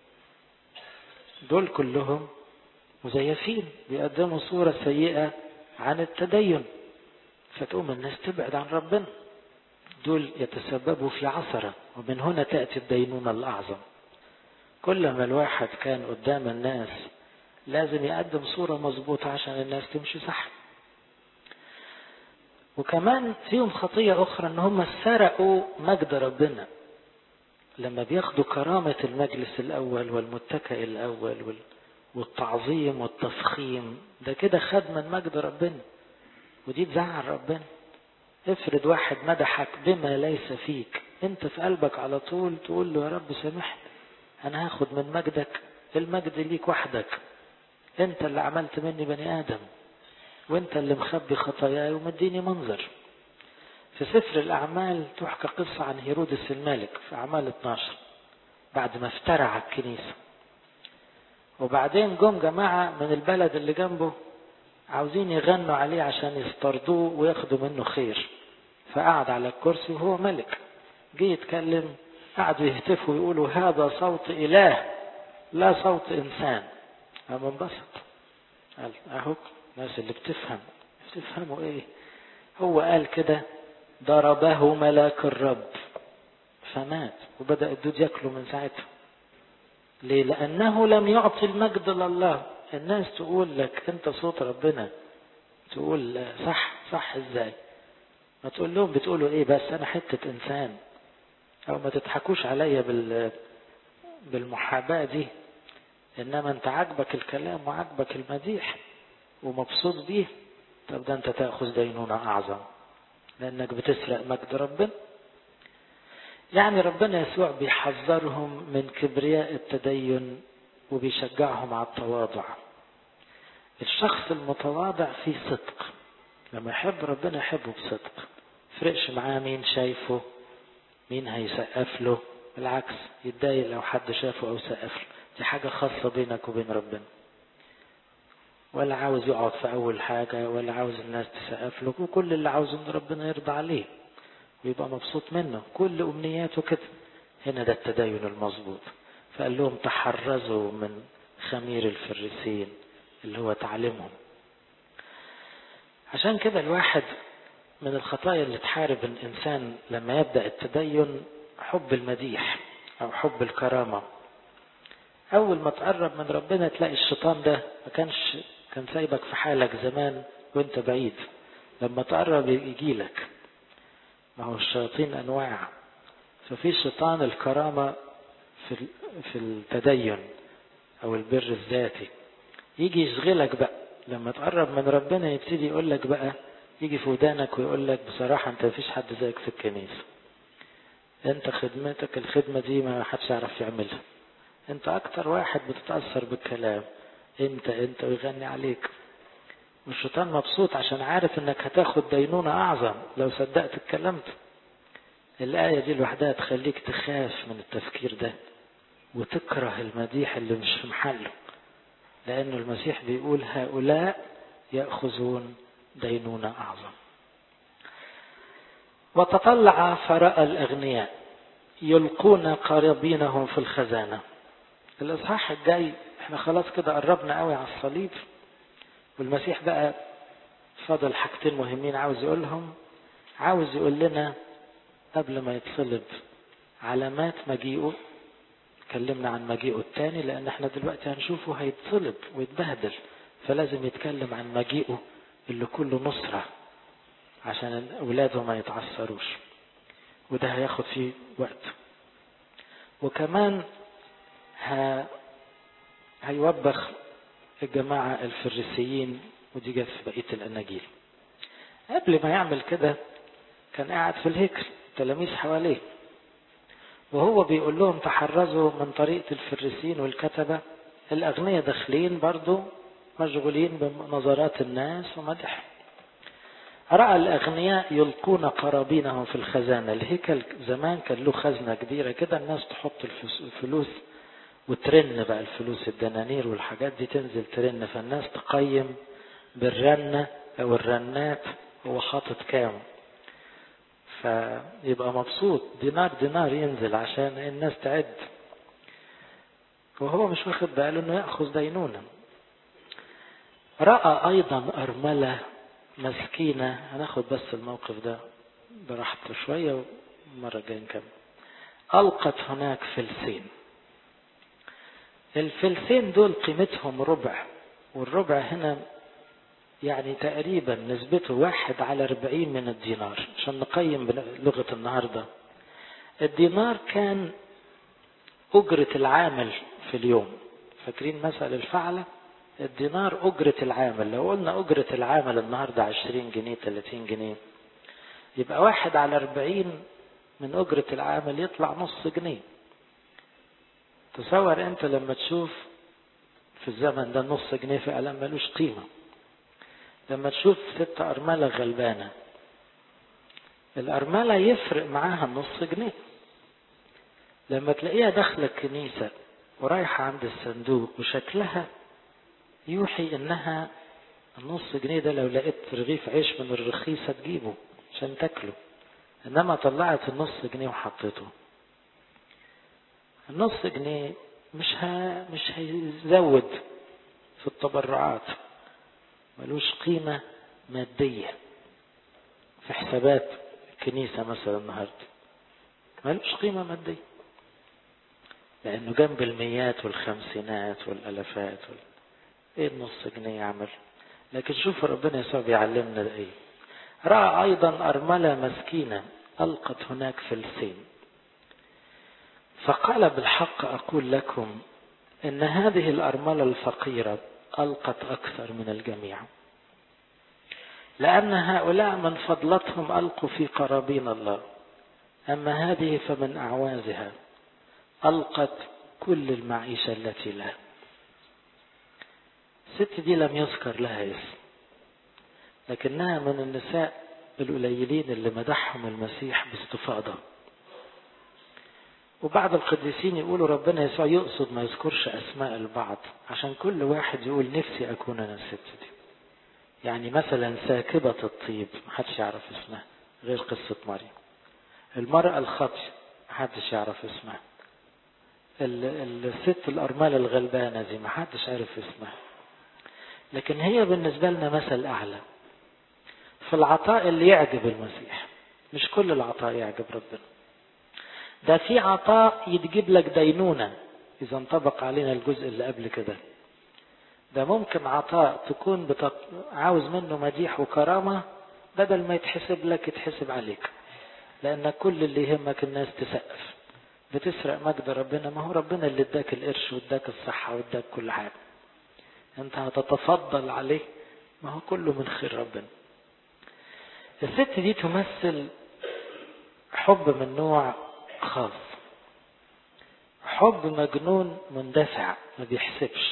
دول كلهم مزيفين بيقدموا صورة سيئة عن التدين فتقوم الناس تبعد عن ربنا دول يتسببوا في عثرة ومن هنا تأتي الدينونة الأعظم كل ما الواحد كان قدام الناس لازم يقدم صورة مظبوطة عشان الناس تمشي صح وكمان فيهم خطية أخرى إن هم سرقوا مجد ربنا لما بياخدوا كرامة المجلس الأول والمتكئ الأول والتعظيم والتفخيم ده كده خد من مجد ربنا ودي تزعل ربنا افرض واحد مدحك بما ليس فيك انت في قلبك على طول تقول له يا رب سامحني انا هاخد من مجدك المجد ليك وحدك انت اللي عملت مني بني ادم وانت اللي مخبي خطاياي ومديني منظر في سفر الاعمال تحكى قصة عن هيرودس الملك في اعمال 12 بعد ما افترى على الكنيسة وبعدين جم جماعة من البلد اللي جنبه عاوزين يغنوا عليه عشان يسترضوه وياخدوا منه خير فقعد على الكرسي وهو ملك جه يتكلم قعدوا يهتفوا ويقولوا هذا صوت إله لا صوت إنسان قام انبسط قال أهو الناس اللي بتفهم بتفهموا إيه هو قال كده ضربه ملاك الرب فمات وبدأ الدود ياكله من ساعتها ليه لأنه لم يعطي المجد لله الناس تقول لك انت صوت ربنا تقول صح صح ازاي ما تقول لهم بتقولوا ايه بس انا حتة انسان او ما تضحكوش عليا بال بالمحاباة دي انما انت عاجبك الكلام وعاجبك المديح ومبسوط بيه طب ده انت تأخذ دينونة اعظم لانك بتسرق مجد ربنا يعني ربنا يسوع بيحذرهم من كبرياء التدين وبيشجعهم على التواضع الشخص المتواضع فيه صدق لما يحب ربنا يحبه بصدق فرقش معاه مين شايفه مين هيسقف له بالعكس يتضايق لو حد شافه او سقف له دي حاجة خاصة بينك وبين ربنا ولا عاوز يقعد في اول حاجة ولا عاوز الناس تسقف له وكل اللي عاوزه ان ربنا يرضى عليه ويبقى مبسوط منه كل امنياته كده هنا ده التدين المظبوط فقال لهم تحرزوا من خمير الفريسين اللي هو تعليمهم عشان كده الواحد من الخطايا اللي تحارب الإنسان لما يبدأ التدين حب المديح أو حب الكرامة أول ما تقرب من ربنا تلاقي الشيطان ده ما كانش كان سايبك في حالك زمان وانت بعيد لما تقرب يجيلك ما هو الشياطين أنواع ففي شيطان الكرامة في في التدين او البر الذاتي يجي يشغلك بقى لما تقرب من ربنا يبتدي يقول لك بقى يجي في ودانك ويقول لك بصراحة انت مفيش حد زيك في الكنيسة انت خدمتك الخدمة دي ما حدش يعرف يعملها انت اكتر واحد بتتأثر بالكلام انت انت ويغني عليك والشيطان مبسوط عشان عارف انك هتاخد دينونة اعظم لو صدقت الكلام ده الآية دي لوحدها تخليك تخاف من التفكير ده وتكره المديح اللي مش في محله لأنه المسيح بيقول هؤلاء يأخذون دينونة أعظم وتطلع فرأى الأغنياء يلقون قرابينهم في الخزانة الإصحاح الجاي احنا خلاص كده قربنا قوي على الصليب والمسيح بقى فضل حاجتين مهمين عاوز يقولهم عاوز يقول لنا قبل ما يتصلب علامات مجيئه اتكلمنا عن مجيئه الثاني لان احنا دلوقتي هنشوفه هيتصلب ويتبهدل فلازم يتكلم عن مجيئه اللي كله نصرة عشان اولاده ما يتعثروش وده هياخد فيه وقت وكمان ه... هيوبخ الجماعة الفريسيين ودي جت في بقية الأناجيل قبل ما يعمل كده كان قاعد في الهيكل تلاميذ حواليه وهو بيقول لهم تحرزوا من طريقة الفريسين والكتبة الأغنياء داخلين برضو مشغولين بنظرات الناس ومدح رأى الأغنياء يلقون قرابينهم في الخزانة الهيكل زمان كان له خزنة كبيرة كده الناس تحط الفلوس وترن بقى الفلوس الدنانير والحاجات دي تنزل ترن فالناس تقيم بالرنة أو الرنات هو حاطط كام فيبقى مبسوط دينار دينار ينزل عشان الناس تعد وهو مش واخد باله انه ياخذ دينونه راى ايضا ارمله مسكينه هناخد بس الموقف ده براحته شويه ومره الجايه نكمل القت هناك فلسين الفلسين دول قيمتهم ربع والربع هنا يعني تقريبا نسبته واحد على أربعين من الدينار عشان نقيم بلغة النهاردة الدينار كان أجرة العامل في اليوم فاكرين مثل الفعلة الدينار أجرة العامل لو قلنا أجرة العامل النهاردة عشرين جنيه تلاتين جنيه يبقى واحد على أربعين من أجرة العامل يطلع نص جنيه تصور أنت لما تشوف في الزمن ده نص جنيه فعلا ملوش قيمة لما تشوف ست أرملة غلبانة الأرملة يفرق معاها النص جنيه لما تلاقيها داخلة الكنيسة ورايحة عند الصندوق وشكلها يوحي انها النص جنيه ده لو لقيت رغيف عيش من الرخيصة تجيبه عشان تاكله انما طلعت النص جنيه وحطيته النص جنيه مش ها مش هيزود في التبرعات ملوش قيمة مادية في حسابات الكنيسة مثلا النهاردة ملوش قيمة مادية لأنه جنب الميات والخمسينات والألفات وال... إيه النص جنيه يعمل لكن شوف ربنا يسوع بيعلمنا ده إيه رأى أيضا أرملة مسكينة ألقت هناك فلسين فقال بالحق أقول لكم إن هذه الأرملة الفقيرة ألقت أكثر من الجميع لأن هؤلاء من فضلتهم ألقوا في قرابين الله أما هذه فمن أعوازها ألقت كل المعيشة التي لها الست دي لم يذكر لها اسم لكنها من النساء القليلين اللي مدحهم المسيح باستفاضة وبعض القديسين يقولوا ربنا يسوع يقصد ما يذكرش أسماء البعض عشان كل واحد يقول نفسي أكون أنا الست دي يعني مثلا ساكبة الطيب محدش يعرف اسمها غير قصة مريم المرأة الخطي محدش يعرف اسمها الست الأرملة الغلبانة دي محدش عارف اسمها لكن هي بالنسبة لنا مثل أعلى في العطاء اللي يعجب المسيح مش كل العطاء يعجب ربنا ده في عطاء يتجيب لك دينونة إذا انطبق علينا الجزء اللي قبل كده ده ممكن عطاء تكون بتط... عاوز منه مديح وكرامة بدل ما يتحسب لك يتحسب عليك لأن كل اللي يهمك الناس تسقف بتسرق مجد ربنا ما هو ربنا اللي اداك القرش واداك الصحة واداك كل حاجة انت هتتفضل عليه ما هو كله من خير ربنا الست دي تمثل حب من نوع خاص حب مجنون مندفع ما بيحسبش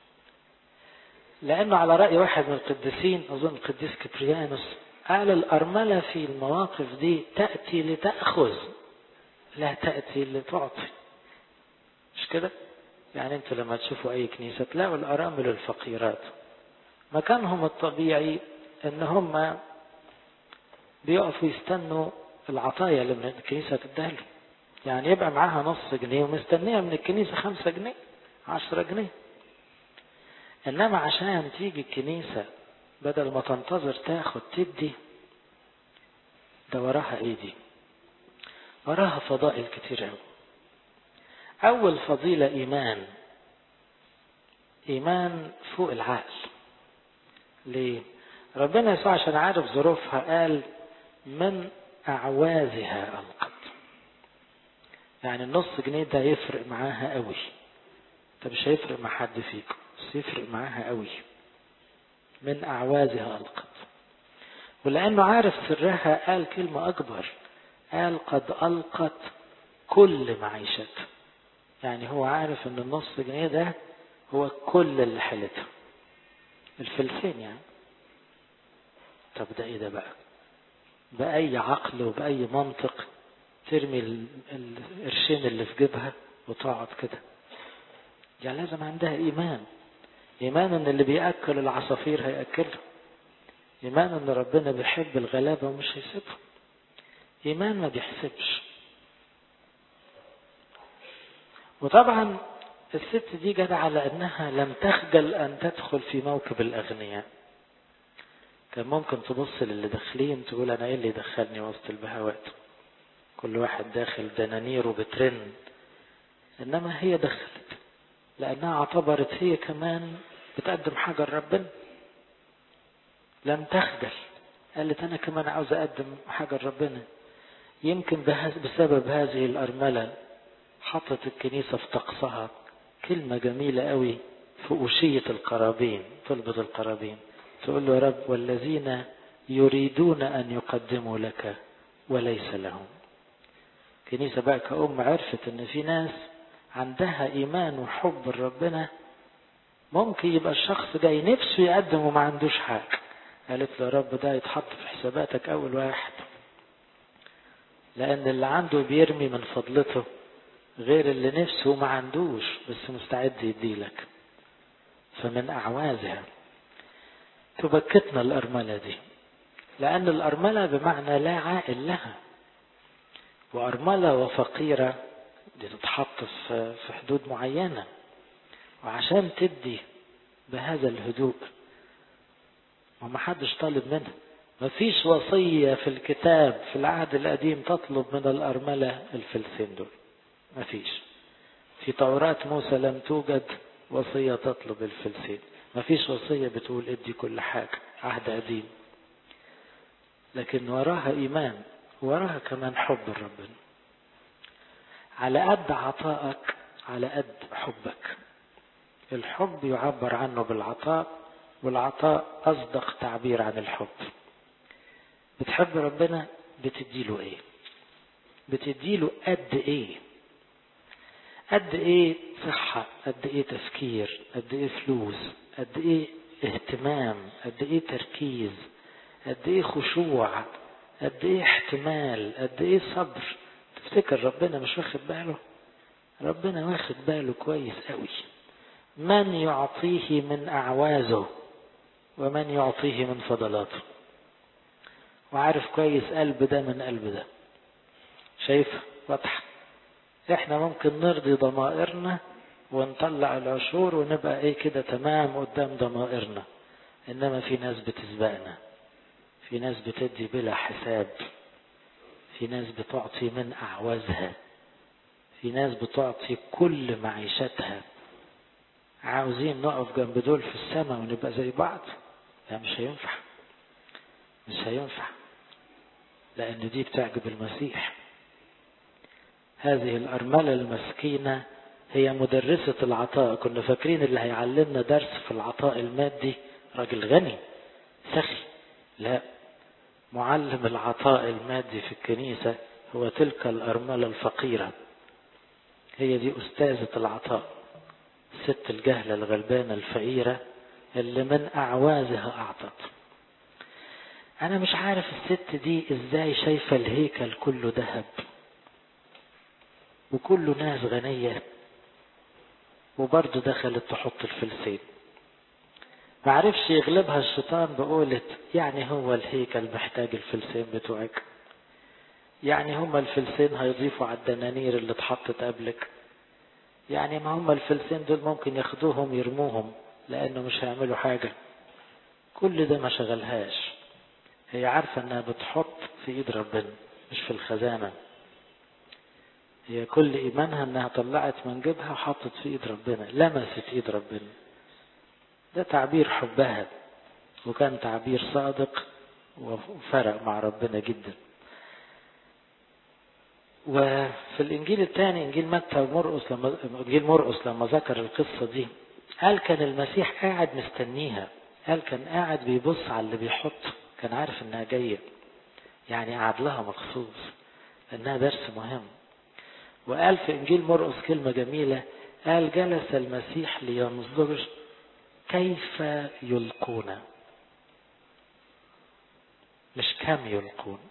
لأنه على رأي واحد من القديسين أظن القديس كبريانوس قال الأرملة في المواقف دي تأتي لتأخذ لا تأتي لتعطي مش كده يعني انتوا لما تشوفوا أي كنيسة تلاقوا الأرامل الفقيرات مكانهم الطبيعي ان هم بيقفوا يستنوا العطايا اللي من الكنيسة تديها لهم يعني يبقى معاها نص جنيه ومستنية من الكنيسة خمسة جنيه عشرة جنيه إنما عشان تيجي الكنيسة بدل ما تنتظر تاخد تدي ده وراها ايه دي وراها فضائل كتير قوي أول فضيلة إيمان إيمان فوق العقل ليه؟ ربنا يسوع عشان عارف ظروفها قال من أعوازها ألقت يعني النص جنيه ده يفرق معاها قوي ده مش هيفرق مع حد فيكم بس يفرق معاها قوي من أعوازها ألقت ولأنه عارف سرها قال كلمة أكبر قال قد ألقت كل معيشتها يعني هو عارف ان النص جنيه ده هو كل اللي حلتها الفلسين يعني طب ده ايه ده بقى بأي عقل وبأي منطق ترمي القرشين اللي في جيبها وتقعد كده يعني لازم عندها إيمان إيمان إن اللي بيأكل العصافير هيأكلها إيمان إن ربنا بيحب الغلابة ومش هيسيبهم إيمان ما بيحسبش وطبعا الست دي جت على انها لم تخجل ان تدخل في موكب الاغنياء كان ممكن تبص للي داخلين تقول انا ايه اللي دخلني وسط البهوات كل واحد داخل دنانيره بترن انما هي دخلت لانها اعتبرت هي كمان بتقدم حاجه لربنا لم تخجل قالت انا كمان عاوز اقدم حاجه لربنا يمكن بسبب هذه الارمله حطت الكنيسة في طقسها كلمة جميلة قوي في أوشية القرابين طلبة القرابين تقول له يا رب والذين يريدون أن يقدموا لك وليس لهم كنيسة بقى كأم عرفت أن في ناس عندها إيمان وحب لربنا ممكن يبقى الشخص جاي نفسه يقدم وما عندوش حاجة قالت له يا رب ده يتحط في حساباتك أول واحد لأن اللي عنده بيرمي من فضلته غير اللي نفسه ما عندوش بس مستعد يديلك فمن أعوازها تبكتنا الأرملة دي لأن الأرملة بمعنى لا عائل لها وأرملة وفقيرة دي تتحط في حدود معينة وعشان تدي بهذا الهدوء وما حدش طالب منها ما فيش وصية في الكتاب في العهد القديم تطلب من الأرملة الفلسين دول ما فيش في توراة موسى لم توجد وصية تطلب الفلسين ما فيش وصية بتقول ادي كل حاجة عهد قديم لكن وراها إيمان وراها كمان حب ربنا على قد عطائك على قد حبك الحب يعبر عنه بالعطاء والعطاء أصدق تعبير عن الحب بتحب ربنا بتديله ايه بتديله قد ايه قد ايه صحة قد ايه تفكير قد ايه فلوس قد ايه اهتمام قد ايه تركيز قد ايه خشوع قد ايه احتمال قد ايه صبر تفتكر ربنا مش واخد باله ربنا واخد باله كويس قوي من يعطيه من اعوازه ومن يعطيه من فضلاته وعارف كويس قلب ده من قلب ده شايف واضحه احنا ممكن نرضي ضمائرنا ونطلع العشور ونبقى ايه كده تمام قدام ضمائرنا انما في ناس بتسبقنا في ناس بتدي بلا حساب في ناس بتعطي من اعوازها في ناس بتعطي كل معيشتها عاوزين نقف جنب دول في السماء ونبقى زي بعض لا مش هينفع مش هينفع لان دي بتعجب المسيح هذه الأرملة المسكينة هي مدرسة العطاء كنا فاكرين اللي هيعلمنا درس في العطاء المادي راجل غني سخي لا معلم العطاء المادي في الكنيسة هو تلك الأرملة الفقيرة هي دي أستاذة العطاء الست الجهلة الغلبانة الفقيرة اللي من أعوازها أعطت أنا مش عارف الست دي إزاي شايفة الهيكل كله ذهب وكله ناس غنية وبرضه دخلت تحط الفلسين معرفش يغلبها الشيطان بقولة يعني هو الهيكل محتاج الفلسين بتوعك يعني هما الفلسين هيضيفوا على الدنانير اللي اتحطت قبلك يعني ما هما الفلسين دول ممكن ياخدوهم يرموهم لانه مش هيعملوا حاجة كل ده ما شغلهاش هي عارفة انها بتحط في ايد ربنا مش في الخزانة هي كل ايمانها انها طلعت من جيبها وحطت في ايد ربنا لمست ايد ربنا ده تعبير حبها وكان تعبير صادق وفرق مع ربنا جدا وفي الانجيل الثاني انجيل متى ومرقس لما انجيل مرقس لما ذكر القصه دي قال كان المسيح قاعد مستنيها قال كان قاعد بيبص على اللي بيحط كان عارف انها جايه يعني قعد لها مخصوص انها درس مهم وقال في انجيل مرقس كلمه جميله قال جلس المسيح لينظر كيف يلقون مش كم يلقون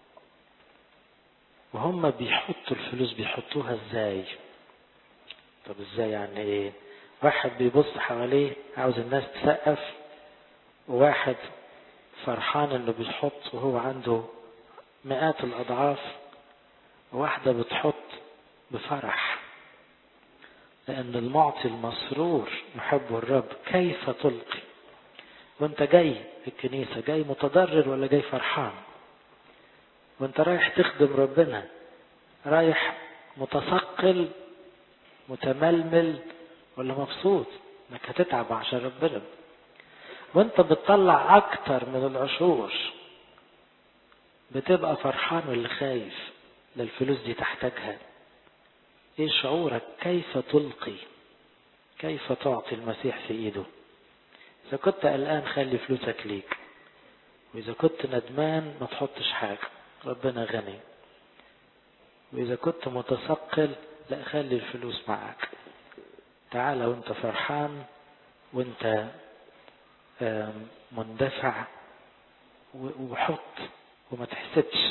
وهم بيحطوا الفلوس بيحطوها ازاي طب ازاي يعني ايه واحد بيبص حواليه عاوز الناس تسقف وواحد فرحان انه بيحط وهو عنده مئات الاضعاف وواحدة بتحط بفرح لأن المعطي المسرور يحب الرب كيف تلقي وانت جاي الكنيسة جاي متضرر ولا جاي فرحان وانت رايح تخدم ربنا رايح متثقل متململ ولا مبسوط انك هتتعب عشان ربنا وانت بتطلع اكتر من العشور بتبقى فرحان ولا خايف للفلوس دي تحتاجها ايه شعورك كيف تلقي كيف تعطي المسيح في ايده اذا كنت قلقان خلي فلوسك ليك واذا كنت ندمان ما تحطش حاجة ربنا غني واذا كنت متثقل لا خلي الفلوس معك تعال وانت فرحان وانت مندفع وحط وما تحسبش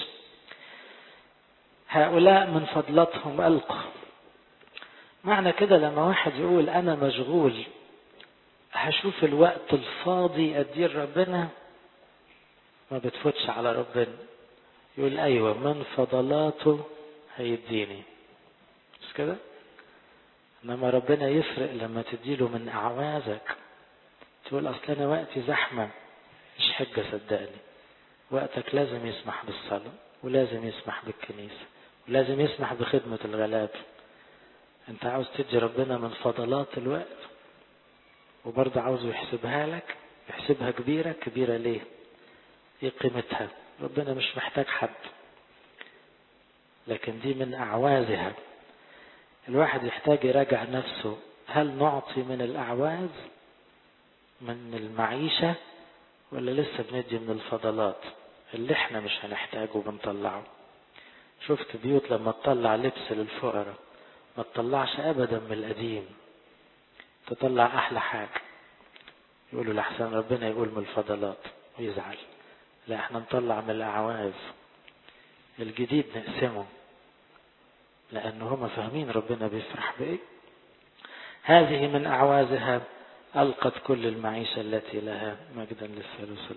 هؤلاء من فضلتهم ألقوا معنى كده لما واحد يقول أنا مشغول هشوف الوقت الفاضي أدير ربنا ما بتفوتش على ربنا يقول أيوة من فضلاته هيديني مش كده إنما ربنا يفرق لما تديله من أعوازك تقول أصل أنا وقتي زحمة مش حجة صدقني وقتك لازم يسمح بالصلاة ولازم يسمح بالكنيسة ولازم يسمح بخدمة الغلاب انت عاوز تدي ربنا من فضلات الوقت وبرضه عاوزه يحسبها لك يحسبها كبيرة كبيرة ليه ايه قيمتها ربنا مش محتاج حد لكن دي من أعوازها الواحد يحتاج يراجع نفسه هل نعطي من الأعواز من المعيشة ولا لسه بندي من الفضلات اللي احنا مش هنحتاجه بنطلعه شفت بيوت لما تطلع لبس للفقراء ما تطلعش ابدا من القديم تطلع احلى حاجة يقولوا لحسن ربنا يقول من الفضلات ويزعل لا احنا نطلع من الاعواز الجديد نقسمه لان هم فاهمين ربنا بيفرح بايه هذه من اعوازها القت كل المعيشة التي لها مجدا للثالوث